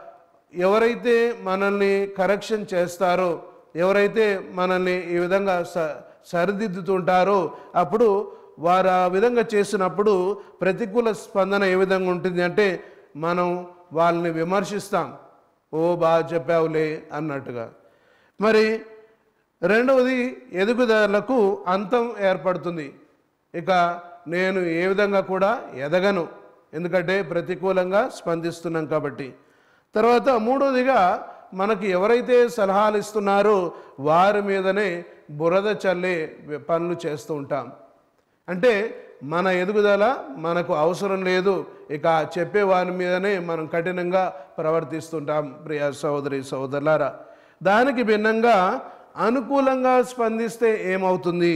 ఎవరైతే మనల్ని కరెక్షన్ చేస్తారో ఎవరైతే మనల్ని ఈ విధంగా స సరిదిద్దుతుంటారో అప్పుడు వారు ఆ విధంగా చేసినప్పుడు ప్రతికూల స్పందన ఏ విధంగా ఉంటుంది అంటే మనం వాళ్ళని విమర్శిస్తాం ఓ బాగా చెప్పావులే అన్నట్టుగా మరి రెండవది ఎదుగుదలకు అంతం ఏర్పడుతుంది ఇక నేను ఏ విధంగా కూడా ఎదగను ఎందుకంటే ప్రతికూలంగా స్పందిస్తున్నాం కాబట్టి తర్వాత మూడవదిగా మనకు ఎవరైతే సలహాలు ఇస్తున్నారో వారి మీదనే బురద చల్లే పనులు చేస్తూ ఉంటాం అంటే మన ఎదుగుదల మనకు అవసరం లేదు ఇక చెప్పే వారి మీదనే మనం కఠినంగా ప్రవర్తిస్తుంటాం ప్రియ సహోదరి సహోదరులారా దానికి భిన్నంగా అనుకూలంగా స్పందిస్తే ఏమవుతుంది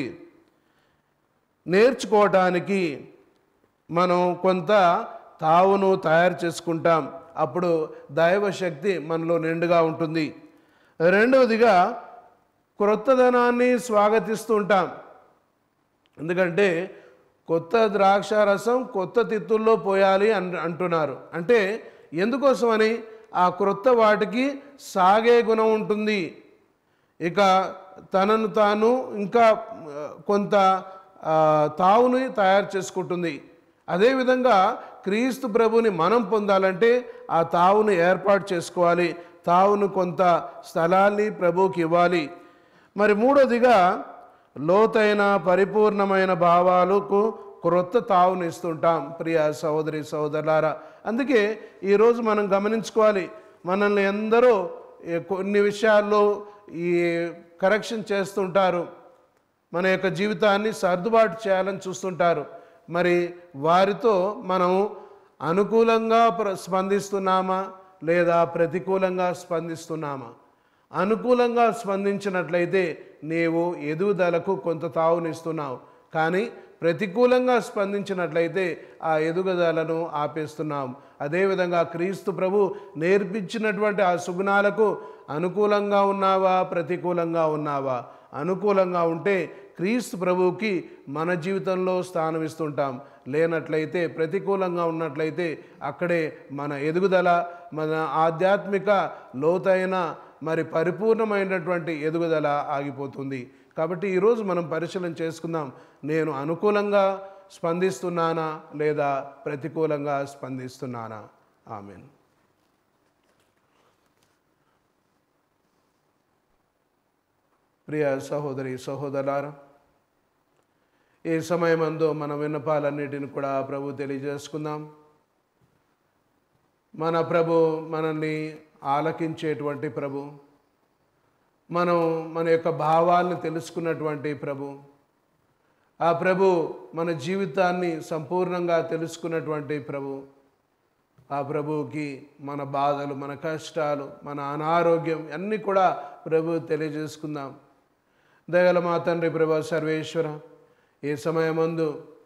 నేర్చుకోవటానికి మనం కొంత తావును తయారు చేసుకుంటాం అప్పుడు దైవ శక్తి మనలో నిండుగా ఉంటుంది రెండవదిగా క్రొత్తదనాన్ని స్వాగతిస్తుంటాం ఎందుకంటే కొత్త ద్రాక్ష రసం కొత్త తిత్తుల్లో పోయాలి అన్ అంటున్నారు అంటే ఎందుకోసమని ఆ క్రొత్త వాటికి సాగే గుణం ఉంటుంది ఇక తనను తాను ఇంకా ఆ, కొంత ఆ, తావుని తయారు చేసుకుంటుంది అదేవిధంగా క్రీస్తు ప్రభుని మనం పొందాలంటే ఆ తావును ఏర్పాటు చేసుకోవాలి తావును కొంత స్థలాన్ని ప్రభువుకి ఇవ్వాలి మరి మూడోదిగా లోతైన పరిపూర్ణమైన భావాలకు క్రొత్త తావును ఇస్తుంటాం ప్రియ సహోదరి సహోదరులారా అందుకే ఈరోజు మనం గమనించుకోవాలి మనల్ని ఎందరో ఏ కొన్ని విషయాల్లో ఈ కరెక్షన్ చేస్తుంటారు మన యొక్క జీవితాన్ని సర్దుబాటు చేయాలని చూస్తుంటారు మరి వారితో మనం అనుకూలంగా ప్ర- స్పందిస్తున్నామా లేదా ప్రతికూలంగా స్పందిస్తున్నామా అనుకూలంగా స్పందించినట్లయితే నీవు ఎదుగుదలకు కొంత తావునిస్తున్నావు కానీ ప్రతికూలంగా స్పందించినట్లయితే ఆ ఎదుగుదలను ఆపేస్తున్నాం అదేవిధంగా క్రీస్తు ప్రభు నేర్పించినటువంటి ఆ సుగుణాలకు అనుకూలంగా ఉన్నావా ప్రతికూలంగా ఉన్నావా అనుకూలంగా ఉంటే క్రీస్తు ప్రభువుకి మన జీవితంలో స్థానం ఇస్తుంటాం లేనట్లయితే ప్రతికూలంగా ఉన్నట్లయితే అక్కడే మన ఎదుగుదల మన ఆధ్యాత్మిక లోతైన మరి పరిపూర్ణమైనటువంటి ఎదుగుదల ఆగిపోతుంది కాబట్టి ఈరోజు మనం పరిశీలన చేసుకుందాం నేను అనుకూలంగా స్పందిస్తున్నానా లేదా ప్రతికూలంగా స్పందిస్తున్నానా ఆమెన్ ప్రియ సహోదరి సహోదరులారా ఈ సమయమందు మన విన్నపాలన్నిటిని కూడా ప్రభు తెలియజేసుకుందాం మన ప్రభు మనల్ని ఆలకించేటువంటి ప్రభు మనం మన యొక్క భావాలను తెలుసుకున్నటువంటి ప్రభు ఆ ప్రభు మన జీవితాన్ని సంపూర్ణంగా తెలుసుకున్నటువంటి ప్రభు ఆ ప్రభువుకి మన బాధలు మన కష్టాలు మన అనారోగ్యం అన్నీ కూడా ప్రభు తెలియజేసుకుందాం దయగల మా తండ్రి ప్రభు సర్వేశ్వర ఈ సమయమందు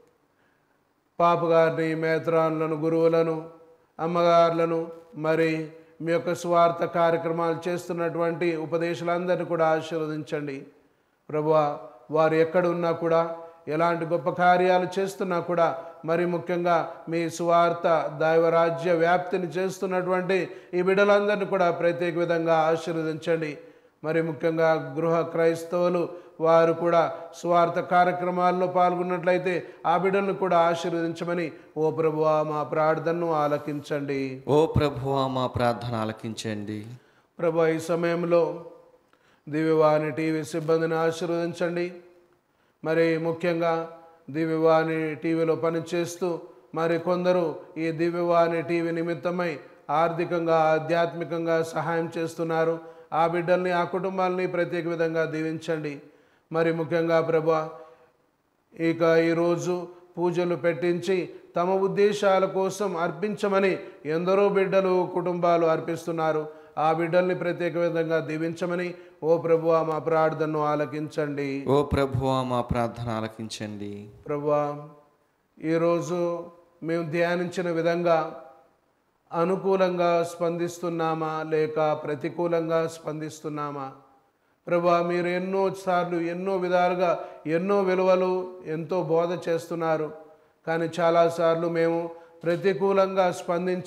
పాపగారిని మేత్రాలను గురువులను అమ్మగారులను మరి మీ యొక్క స్వార్థ కార్యక్రమాలు చేస్తున్నటువంటి ఉపదేశాలందరినీ కూడా ఆశీర్వదించండి ప్రభువా వారు ఎక్కడున్నా కూడా ఎలాంటి గొప్ప కార్యాలు చేస్తున్నా కూడా మరి ముఖ్యంగా మీ సువార్త దైవరాజ్య వ్యాప్తిని చేస్తున్నటువంటి ఈ బిడ్డలందరినీ కూడా ప్రత్యేక విధంగా ఆశీర్వదించండి మరి ముఖ్యంగా గృహ క్రైస్తవులు వారు కూడా స్వార్థ కార్యక్రమాల్లో పాల్గొన్నట్లయితే ఆ బిడ్డలను కూడా ఆశీర్వదించమని ఓ ప్రభువా మా ప్రార్థనను ఆలకించండి ఓ ప్రభువా మా ప్రార్థన ఆలకించండి ప్రభు ఈ సమయంలో దివ్యవాణి టీవీ సిబ్బందిని ఆశీర్వదించండి మరి ముఖ్యంగా దివ్యవాణి టీవీలో పనిచేస్తూ మరి కొందరు ఈ దివ్యవాణి టీవీ నిమిత్తమై ఆర్థికంగా ఆధ్యాత్మికంగా సహాయం చేస్తున్నారు ఆ బిడ్డల్ని ఆ కుటుంబాలని ప్రత్యేక విధంగా దీవించండి మరి ముఖ్యంగా ప్రభా ఇక ఈరోజు పూజలు పెట్టించి తమ ఉద్దేశాల కోసం అర్పించమని ఎందరో బిడ్డలు కుటుంబాలు అర్పిస్తున్నారు ఆ బిడ్డల్ని ప్రత్యేక విధంగా దీవించమని ఓ ప్రభువా మా ప్రార్థనను ఆలకించండి ఓ ప్రభువా మా ప్రార్థన ఆలకించండి ప్రభువా ఈరోజు మేము ధ్యానించిన విధంగా అనుకూలంగా స్పందిస్తున్నామా లేక ప్రతికూలంగా స్పందిస్తున్నామా ప్రభా మీరు ఎన్నో సార్లు ఎన్నో విధాలుగా ఎన్నో విలువలు ఎంతో బోధ చేస్తున్నారు కానీ చాలాసార్లు మేము ప్రతికూలంగా స్పందించి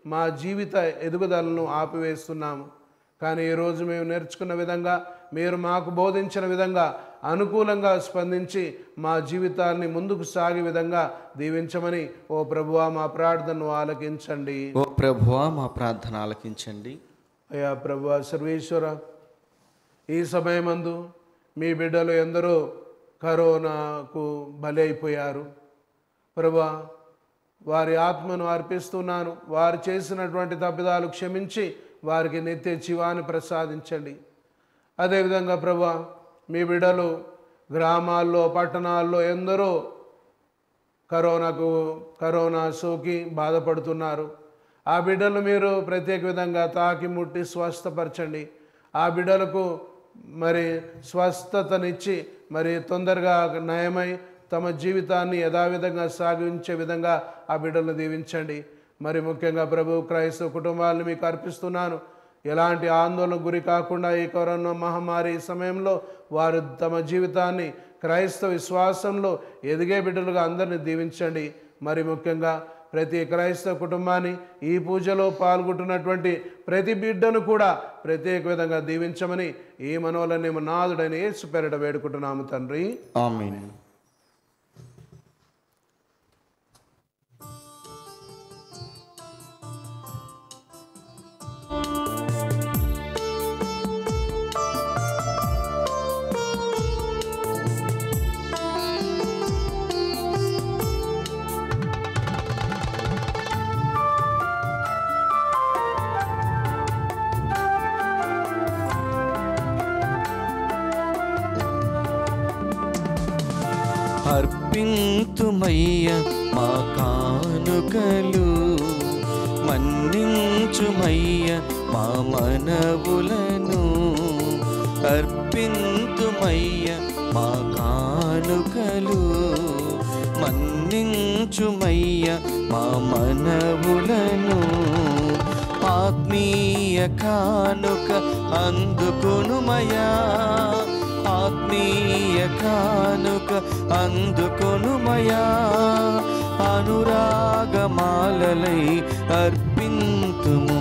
మా జీవిత ఎదుగుదలను ఆపివేస్తున్నాము కానీ ఈరోజు మేము నేర్చుకున్న విధంగా మీరు మాకు బోధించిన విధంగా అనుకూలంగా స్పందించి మా జీవితాన్ని ముందుకు సాగే విధంగా దీవించమని ఓ ప్రభువా మా ప్రార్థనను ఆలకించండి ఓ ప్రభువా మా ప్రార్థన ఆలకించండి అయ్యా ప్రభువా సర్వేశ్వర ఈ సమయమందు మీ బిడ్డలు ఎందరో కరోనాకు బలి అయిపోయారు ప్రభా వారి ఆత్మను అర్పిస్తున్నాను వారు చేసినటువంటి తప్పిదాలు క్షమించి వారికి నిత్య జీవాన్ని ప్రసాదించండి అదేవిధంగా ప్రభా మీ బిడ్డలు గ్రామాల్లో పట్టణాల్లో ఎందరో కరోనాకు కరోనా సోకి బాధపడుతున్నారు ఆ బిడ్డలు మీరు ప్రత్యేక విధంగా తాకి ముట్టి స్వస్థపరచండి ఆ బిడ్డలకు మరి స్వస్థతనిచ్చి మరి తొందరగా నయమై తమ జీవితాన్ని యథావిధంగా సాగించే విధంగా ఆ బిడ్డలను దీవించండి మరి ముఖ్యంగా ప్రభు క్రైస్తవ కుటుంబాలను మీకు అర్పిస్తున్నాను ఎలాంటి ఆందోళనకు గురి కాకుండా ఈ కరోనా మహమ్మారి సమయంలో వారు తమ జీవితాన్ని క్రైస్తవ విశ్వాసంలో ఎదిగే బిడ్డలుగా అందరిని దీవించండి మరి ముఖ్యంగా ప్రతి క్రైస్తవ కుటుంబాన్ని ఈ పూజలో పాల్గొంటున్నటువంటి ప్రతి బిడ్డను కూడా ప్రత్యేక విధంగా దీవించమని ఈ మనవలని నాదుడైన యేసు పేరిట వేడుకుంటున్నాము తండ్రి ఆమేన్ అర్పింతుమయ్య మా కానుకలు మన్నించుమయ్య మా మనవులను అర్పింతుమయ్య మా కానుకలు మన్నించుమయ్య మా మనవులను ఆత్మీయ కానుక అందుకొనుమయా ఆత్మీయ కానుక అందుకొనుమయా అనురాగమాలలై అర్పింతుము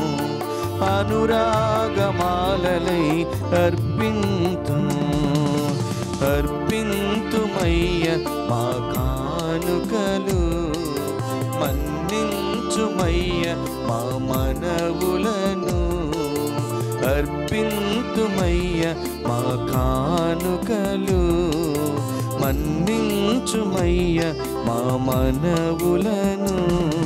అనురాగమాలలై అర్పింతుము అర్పింతుమయ్య మా కానుకలు మన్నించుమయ్య మా మనవులను అర్పింతుమయ్య మా కానుకలు మన్నించుమయ్య మా మనవులను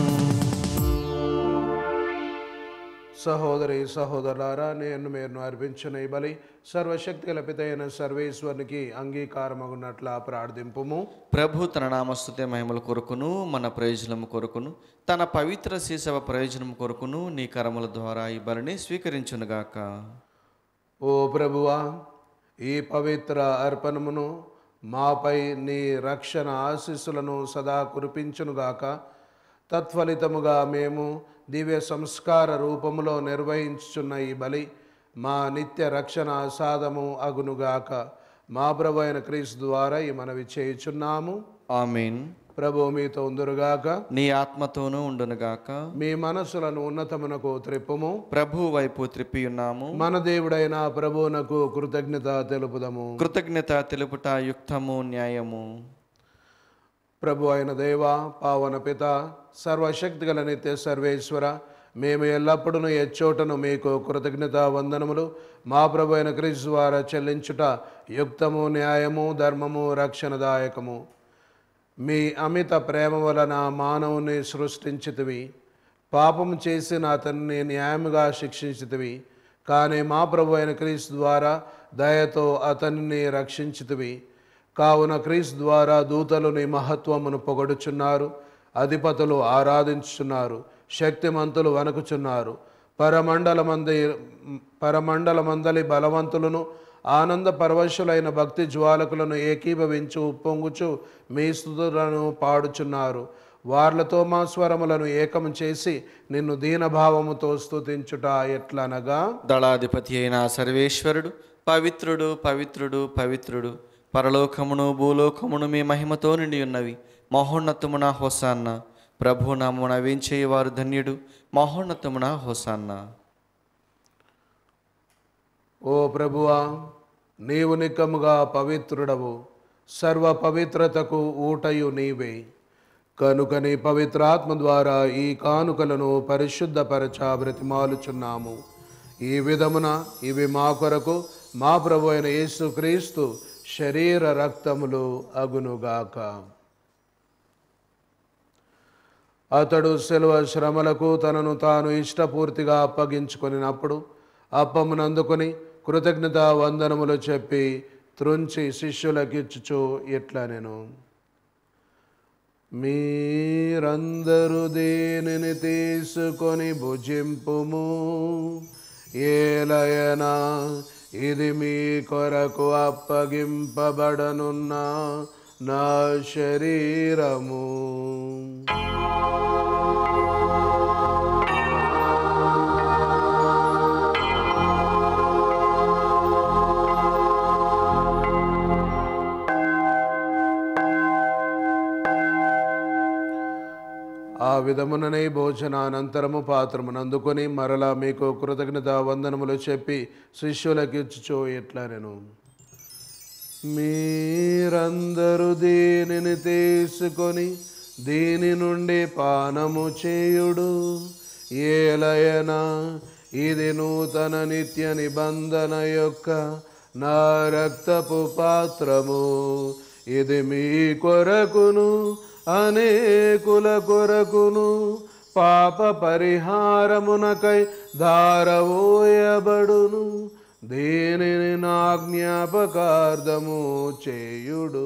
సహోదరి సహోదరులారా నేను మీరు అర్పించిన ఈ బలి సర్వశక్తి కల్పిత అయిన సర్వేశ్వరునికి అంగీకారమగునట్ల ప్రార్థింపుము ప్రభు తన నామస్తుతే మహిమల కొరకును మన ప్రయోజనం కొరకును తన పవిత్ర శీసవ ప్రయోజనం కొరకును నీ కరముల ద్వారా ఈ బలిని స్వీకరించునుగాక ఓ ప్రభువా ఈ పవిత్ర అర్పణమును మాపై నీ రక్షణ ఆశీస్సులను సదా కురిపించునుగాక తత్ఫలితముగా మేము దివ్య సంస్కార రూపములో నిర్వహించుచున్న ఈ బలి మా నిత్య రక్షణ సాధము అగునుగాక మా ప్రభు అయిన క్రీస్తు ద్వారా ఈ మనవి చేయుచున్నాము ఆమెన్ ప్రభు మీతో ఉందురుగాక నీ ఆత్మతోనూ ఉండునుగాక మీ మనస్సులను ఉన్నతమునకు త్రిప్పుము ప్రభు వైపు త్రిప్పి ఉన్నాము మన దేవుడైన ప్రభువునకు కృతజ్ఞత తెలుపుదము కృతజ్ఞత తెలుపుట యుక్తము న్యాయము ప్రభు అయిన దేవ పావన పిత సర్వశక్తి గల నిత్య సర్వేశ్వర మేము ఎల్లప్పుడూ ఎచ్చోటను మీకు కృతజ్ఞత వందనములు మా ప్రభు అయిన క్రీస్తు ద్వారా చెల్లించుట యుక్తము న్యాయము ధర్మము రక్షణదాయకము మీ అమిత ప్రేమ వలన మానవుని సృష్టించితివి పాపం చేసిన అతన్ని న్యాయముగా శిక్షించితివి కానీ మా ప్రభు అయిన క్రీస్తు ద్వారా దయతో అతనిని రక్షించితివి కావున క్రీస్తు ద్వారా దూతలు నీ మహత్వమును పొగడుచున్నారు అధిపతులు ఆరాధించుచున్నారు శక్తిమంతులు వణకుచున్నారు పరమండలమంది పరమండలమందలి బలవంతులను ఆనంద పరవశులైన భక్తి జ్వాలకులను ఏకీభవించు ఉప్పొంగుచు మీ స్థుతులను పాడుచున్నారు వార్లతో మా స్వరములను ఏకం చేసి నిన్ను దీనభావముతో స్తుతించుట ఎట్లనగా దళాధిపతి అయిన సర్వేశ్వరుడు పవిత్రుడు పవిత్రుడు పవిత్రుడు పరలోకమును భూలోకమును మీ మహిమతో నిండి ఉన్నవి మహోన్నతమున హోసాన్న ప్రభు నామమున వేంచేయవారు ధన్యుడు మహోన్నతమున హోసాన్న ఓ ప్రభువా నీవు నిక్కముగా పవిత్రుడవు సర్వ పవిత్రతకు ఊటయు నీవే కనుక నీ పవిత్రాత్మ ద్వారా ఈ కానుకలను పరిశుద్ధపరచ బ్రతిమాలుచున్నాము ఈ విధమున ఇవి మా కొరకు మా ప్రభు అయిన యేసుక్రీస్తు శరీర రక్తములు అగునుగాక అతడు సెలవ శ్రమలకు తనను తాను ఇష్టపూర్తిగా అప్పగించుకొనినప్పుడు అప్పమునందుకొని కృతజ్ఞత వందనములు చెప్పి త్రుంచి శిష్యులకిచ్చుచు ఇట్లా నేను మీరందరూ దేనిని తీసుకొని భుజింపుము ఏలయనా ఇది మీ కొరకు అప్పగింపబడనున్న నా శరీరము ఆ విధముననే భోజనానంతరము పాత్రమును అందుకొని మరలా మీకు కృతజ్ఞత వందనములు చెప్పి శిష్యులకిచ్చుచో ఎట్లా నేను మీరందరూ దీనిని తీసుకొని దీని నుండి పానము చేయుడు ఏలయనా ఇది నూతన నిత్య నిబంధన యొక్క నా రక్తపు పాత్రము ఇది మీ కొరకును అనేకుల కొరకును పాప పరిహారమునకై ధారవోయబడును దీనిని నా జ్ఞాపకార్థము చేయుడు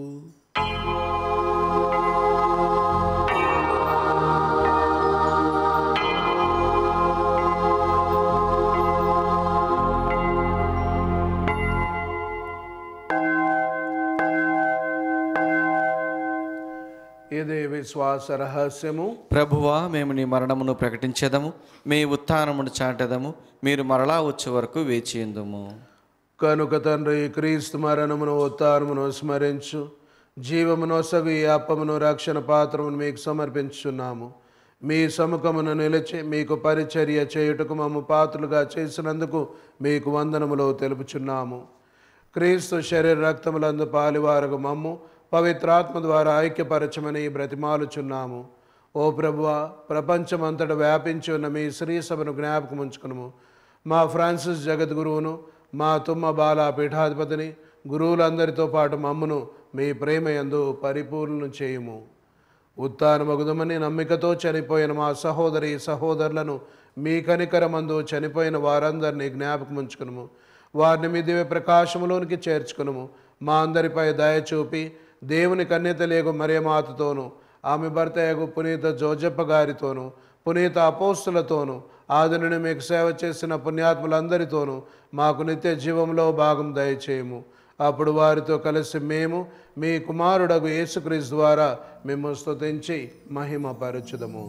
ఇది విశ్వాస రహస్యము ప్రభువా మేము నీ మరణమును ప్రకటించేదము మీ ఉత్థానమును చాటెదము మీరు మరలా వచ్చే వరకు వేచి ఎందుము కనుక తండ్రి క్రీస్తు మరణమును ఉత్తారమును స్మరించు జీవమును సగు ఈ అప్పమును రక్షణ పాత్రమును మీకు సమర్పించున్నాము మీ సముఖమును నిలిచి మీకు పరిచర్య చేయుటకు మమ్మ పాత్రలుగా చేసినందుకు మీకు వందనములు తెలుపుచున్నాము క్రీస్తు శరీర రక్తములందు పాలివారకు మమ్ము పవిత్రాత్మ ద్వారా ఐక్యపరచమని బ్రతిమాలుచున్నాము ఓ ప్రభువా ప్రపంచమంతటా వ్యాపించి ఉన్న మీ శ్రీ సభను జ్ఞాపకం ఉంచుకును మా ఫ్రాన్సిస్ జగద్గురువును మా తుమ్మ బాల పీఠాధిపతిని గురువులందరితో పాటు మమ్మును మీ ప్రేమ యందు పరిపూర్ణం చేయుము ఉత్తానమగుదమని నమ్మికతో చనిపోయిన మా సహోదరి సహోదరులను మీ కనికరమందు చనిపోయిన వారందరినీ జ్ఞాపకం ఉంచుకును వారిని మీ దివ్య ప్రకాశములోనికి చేర్చుకును మా అందరిపై దయ చూపి దేవుని కన్యత లేగు మరియమాతతోనూ ఆమె భర్త యగు పునీత జోజప్ప గారితోనూ పునీత అపోస్తులతోనూ ఆదిని మీకు సేవ చేసిన పుణ్యాత్ములందరితోనూ మాకు నిత్య జీవంలో భాగం దయచేయము అప్పుడు వారితో కలిసి మేము మీ కుమారుడగు యేసుక్రీస్తు ద్వారా మేము స్తుతించి మహిమ పరచుదము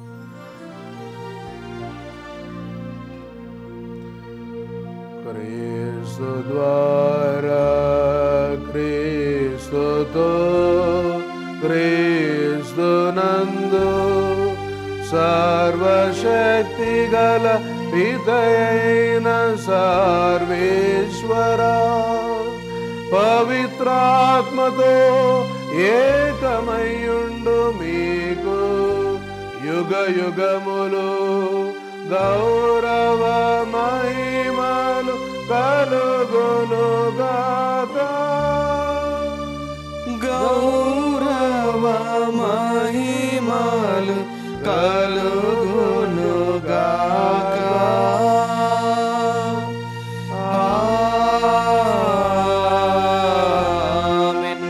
క్రీస్తు ద్వారా క్రీస్తుతో క్రీస్తు నందు సర్వశక్తి గల పితయైన సర్వేశ్వర పవిత్రాత్మతో ఏకమయ్యుండు మీకు యుగ యుగములు గౌరవ మహిమలు కలుగునుగాక గౌరవ మహిమలు కలుగునుగాక ఆమేన్.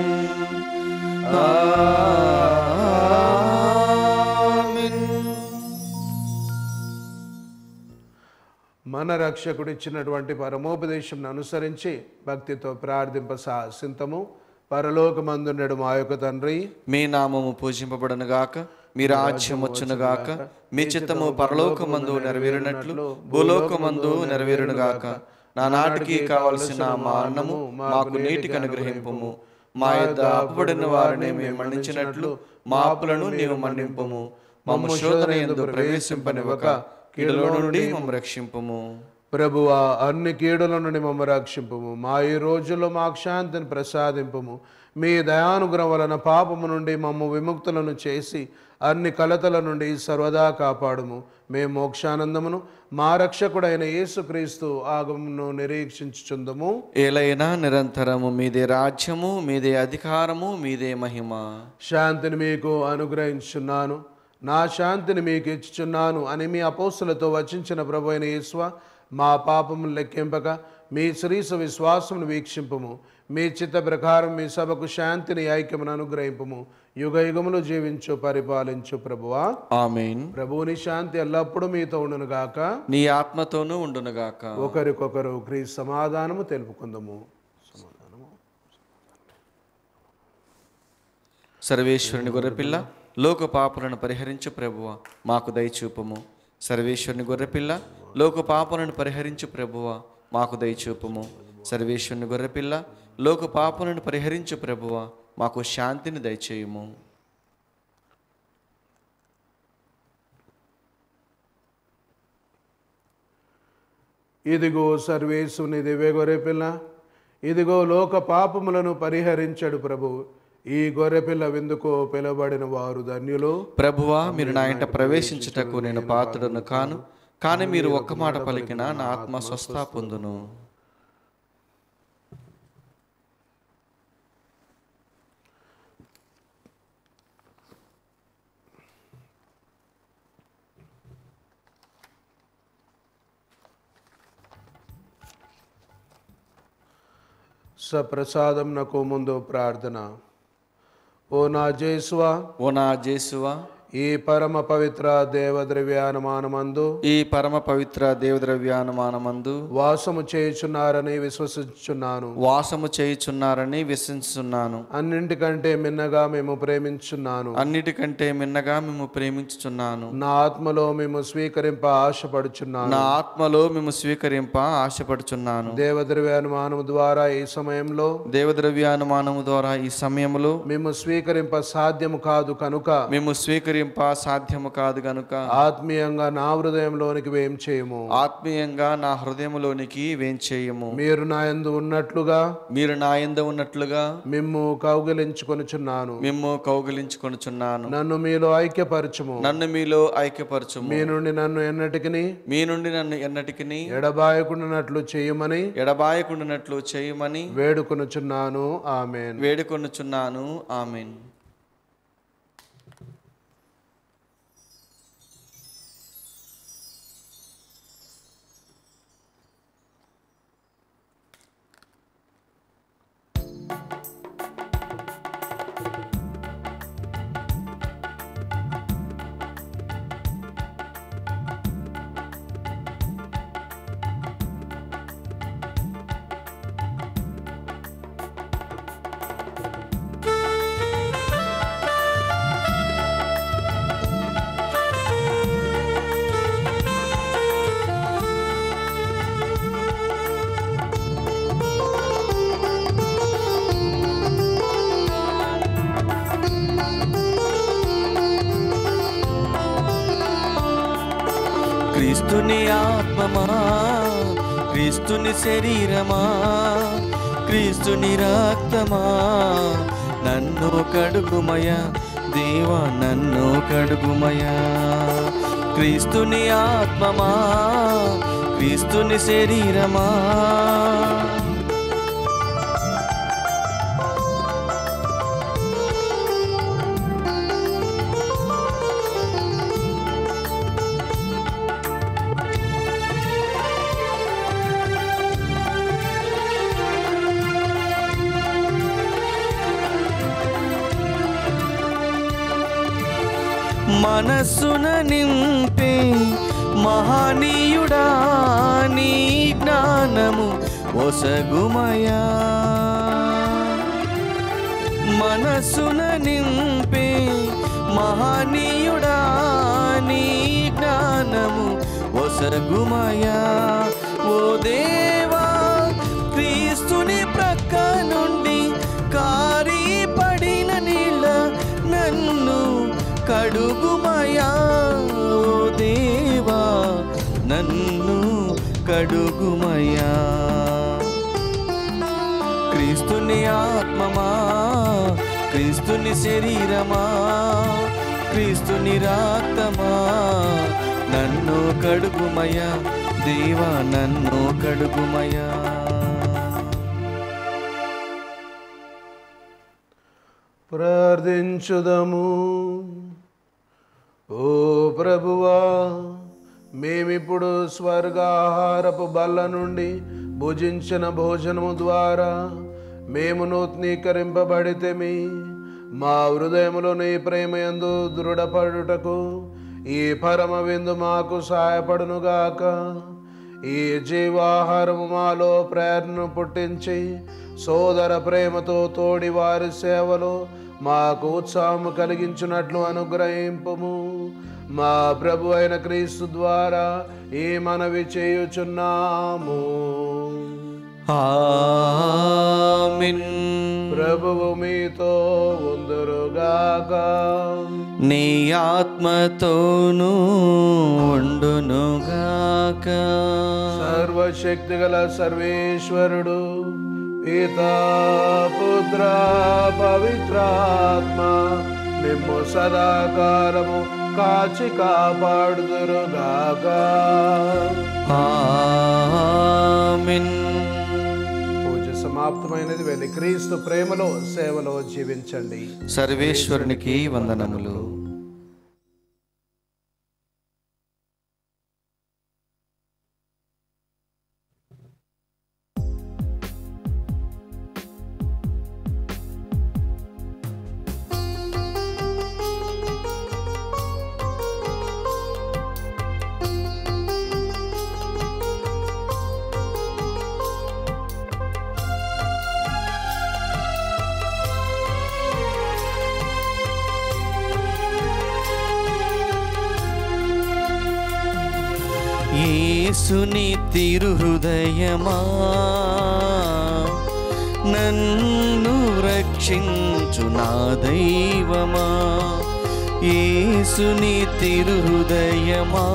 ఆమేన్. మన రక్షకుడిచ్చినటువంటి పరమోపదేశం అనుసరించి భక్తితో ప్రార్థింప సాసింతము పరలోకమందుండడు మా యొక్క తండ్రి మీ నామము పూజింపబడను గాక మీ రాజ్యం వచ్చును గాక మీ చిత్తము పరలోకమందు నెరవేరినట్లు భూలోకమందు నెరవేరును గాక నా నాటికి కావలసిన మా అన్నము మాకు నీటికి అనుగ్రహింపుము మా యొద్ద అప్పుబడిన వారిని మేము మన్నించినట్లు మా అప్పులను నీవు మన్నింపుము మమ్మ శోధన ఎందు ప్రవేశింపనివ్వక కీడులో నుండి మమ్మ రక్షింపుము ప్రభువా అన్ని కీడుల నుండి మమ్మ రక్షింపము మా ఈ రోజుల్లో మాకు శాంతిని ప్రసాదింపము మీ దయానుగ్రహం వలన పాపము నుండి మమ్మ విముక్తులను చేసి అన్ని కలతల నుండి సర్వదా కాపాడుము మేము మోక్షానందమును మా రక్షకుడైన యేసుక్రీస్తు ఆగమును నిరీక్షించుచుందము ఏలైనా నిరంతరము మీదే రాజ్యము మీదే అధికారము మీదే మహిమ శాంతిని మీకు అనుగ్రహించున్నాను నా శాంతిని మీకు ఇచ్చుచున్నాను అని మీ అపోస్తులతో వచించిన ప్రభు అయిన యేసువ మా పాపములు లెక్కింపక మీ శ్రీస విశ్వాసమును వీక్షింపము మీ చిత్త ప్రకారం మీ సభకు శాంతిని ఐక్యమును అనుగ్రహింపము యుగ యుగములు జీవించు పరిపాలించు ప్రభువా ఆమెన్ ప్రభువుని శాంతి ఎల్లప్పుడూ మీతో ఉండును గాక నీ ఆత్మతోనూ ఉండునుగాక ఒకరికొకరు క్రీస్తు సమాధానము తెలుపుకుందాము సర్వేశ్వరుని గొర్రెపిల్ల లోక పాపులను పరిహరించు ప్రభువ మాకు దయచూపము సర్వేశ్వరుని గొర్రెపిల్ల లోక పాపులను పరిహరించు ప్రభువ మాకు దయచూపము సర్వేశ్వరుని గొర్రెపిల్ల లోక పాపులను పరిహరించు ప్రభువ మాకు శాంతిని దయచేయుము ఇదిగో సర్వేశుని దివ్య గొర్రెపిల్ల ఇదిగో లోక పాపములను పరిహరించడు ప్రభు ఈ గొర్రెపిల్ల విందుకో పిలువబడిన వారు ధన్యులు ప్రభువా మీరు నా ఇంట ప్రవేశించుటకు నేను పాత్రుడను కాను కానీ మీరు ఒక్క మాట పలికిన నా ఆత్మ స్వస్థ పొందును సప్రసాదం నాకు ముందు ప్రార్థన ఓ నా జేసువా ఓ నా జేసువా ఈ పరమ పవిత్ర దేవద్రవ్యానుమానమందు ఈ పరమ పవిత్ర దేవద్రవ్యానుమానమందు వాసము చేయుచున్నారని విశ్వసించుచున్నాను వాసము చేయుచున్నారని విశ్వసిస్తున్నాను అన్నింటికంటే మిన్నగా మేము ప్రేమించున్నాను అన్నిటికంటే మిన్నగా మేము ప్రేమించుచున్నాను నా ఆత్మలో మేము స్వీకరింప ఆశపడుచున్నాను నా ఆత్మలో మేము స్వీకరింప ఆశపడుచున్నాను దేవద్రవ్యానుమానము ద్వారా ఈ సమయంలో దేవద్రవ్యానుమానము ద్వారా ఈ సమయంలో మేము స్వీకరింప సాధ్యము కాదు కనుక మేము స్వీకరింప సాధ్యము కాదు గనుక ఆత్మీయంగా నా హృదయంలోనికి వేం చేయము ఆత్మీయంగా నా హృదయములోనికి వేంచేయము మీరు నా యందు ఉన్నట్లుగా మీరు నా యందు ఉన్నట్లుగా మిమ్ము కౌగిలించుకొనుచున్నాను మేము కౌగిలించుకొనుచున్నాను నన్ను మీలో ఐక్యపరచుము నన్ను మీలో ఐక్యపరచుము మీ నుండి నన్ను ఎన్నటికి మీ నుండి నన్ను ఎన్నటికి ఎడబాయకుండానట్లు చేయమని ఎడబాయకుండానట్లు చేయమని వేడుకొనుచున్నాను ఆమెన్ వేడుకొనుచున్నాను ఆమెన్ క్రీస్తుని ఆత్మమా క్రీస్తుని శరీరమా క్రీస్తుని రక్తమా నన్ను కడుగుమయ దేవా నన్ను కడుగుమయ క్రీస్తుని ఆత్మమా క్రీస్తుని శరీరమా మనస్సున నింపే మహనీయుడా నీ జ్ఞానము ఒసగుమయా మనస్సున నింపే మహనీయుడా నీ జ్ఞానము ఒసగుమయా ఓ దేవా క్రీస్తుని ప్రక్క నుండి కార్య కడుగుమయ్యా క్రీస్తుని ఆత్మమా క్రీస్తుని శరీరమా క్రీస్తుని రక్తమా నన్ను కడుగుమయ్యా దేవా నన్ను కడుగుమయ్యా ప్రార్థించుదము ఓ ప్రభువా మేమిప్పుడు స్వర్గాహారపు బల్ల నుండి భుజించిన భోజనము ద్వారా మేము నూతనీకరింపబడితేమి మా హృదయములో నీ ప్రేమయందు దృఢపడుటకు ఈ పరమ విందు మాకు సహాయపడునుగాక ఈ జీవాహారము మాలో ప్రేరణను పుట్టించి సోదర ప్రేమతో తోడి వారి సేవలో మాకు ఉత్సాహము కలిగించినట్లు అనుగ్రహింపుము మా ప్రభు అయిన క్రీస్తు ద్వారా ఈ మనవి చేయుచున్నాము ఆమేన్ ప్రభువు మీతో ఉందురుగాక నీ ఆత్మతోనూ ఉండునుగాక సర్వశక్తి గల సర్వేశ్వరుడు పితా పుత్ర పవిత్రాత్మ మిమ్ము సదాకాలము కాచి కాపాడుదురుగాక ఆమేన్ పూజ సమాప్తమైనది వెళ్ళి క్రీస్తు ప్రేమలో సేవలో జీవించండి సర్వేశ్వరునికి వందనములు యేసుని తిరుహృదయమా నన్ను రక్షించు నా దైవమా యేసుని తిరుహృదయమా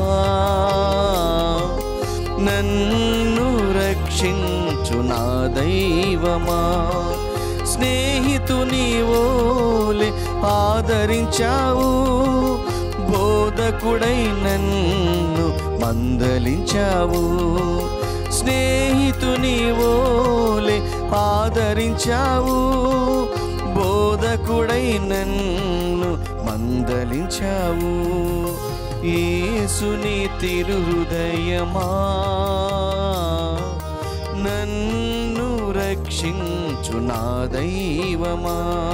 నన్ను రక్షించు నా దైవమా స్నేహితుని ఓలే ఆదరించావు బోధకుడై నన్ను మందలించావు స్నేహితుని ఓలే ఆదరించావు బోధకుడై నన్ను మందలించావు యేసుని తిరుహృదయమా నన్ను రక్షించు నా దైవమా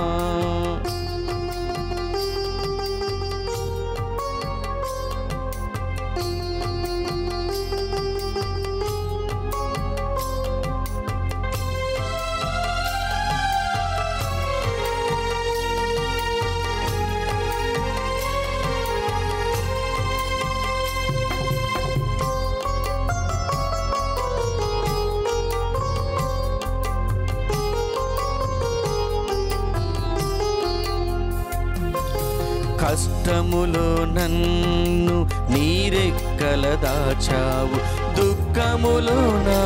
కష్టములో నన్ను నీరెక్కల దాచావు దుఃఖములో నా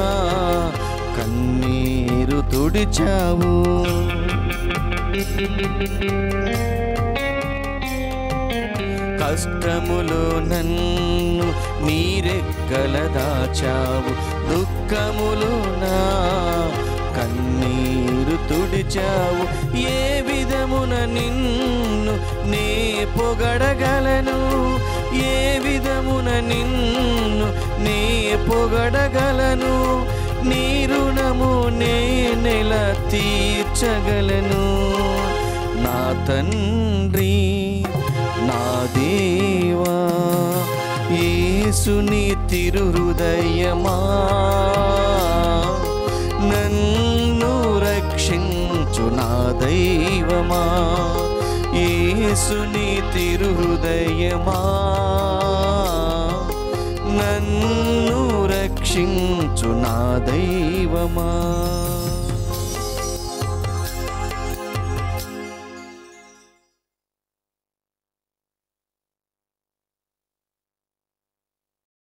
కన్నీరు తుడిచావు కష్టములో నన్ను నీరెక్కల దాచావు దుఃఖములో నా కన్నీరు తుడిచావు ఏ విధమున నిన్ను నే పొగడగలను ఏ విధమున నిన్ను నే పొగడగలను నీ రుణము నే నెల తీర్చగలను నా తండ్రి నా దేవా యేసుని తిరుహృదయమా నన్ను రక్షించు నా దైవమా యేసుని తిరుహృదయమా నన్ను రక్షించు నా దైవమా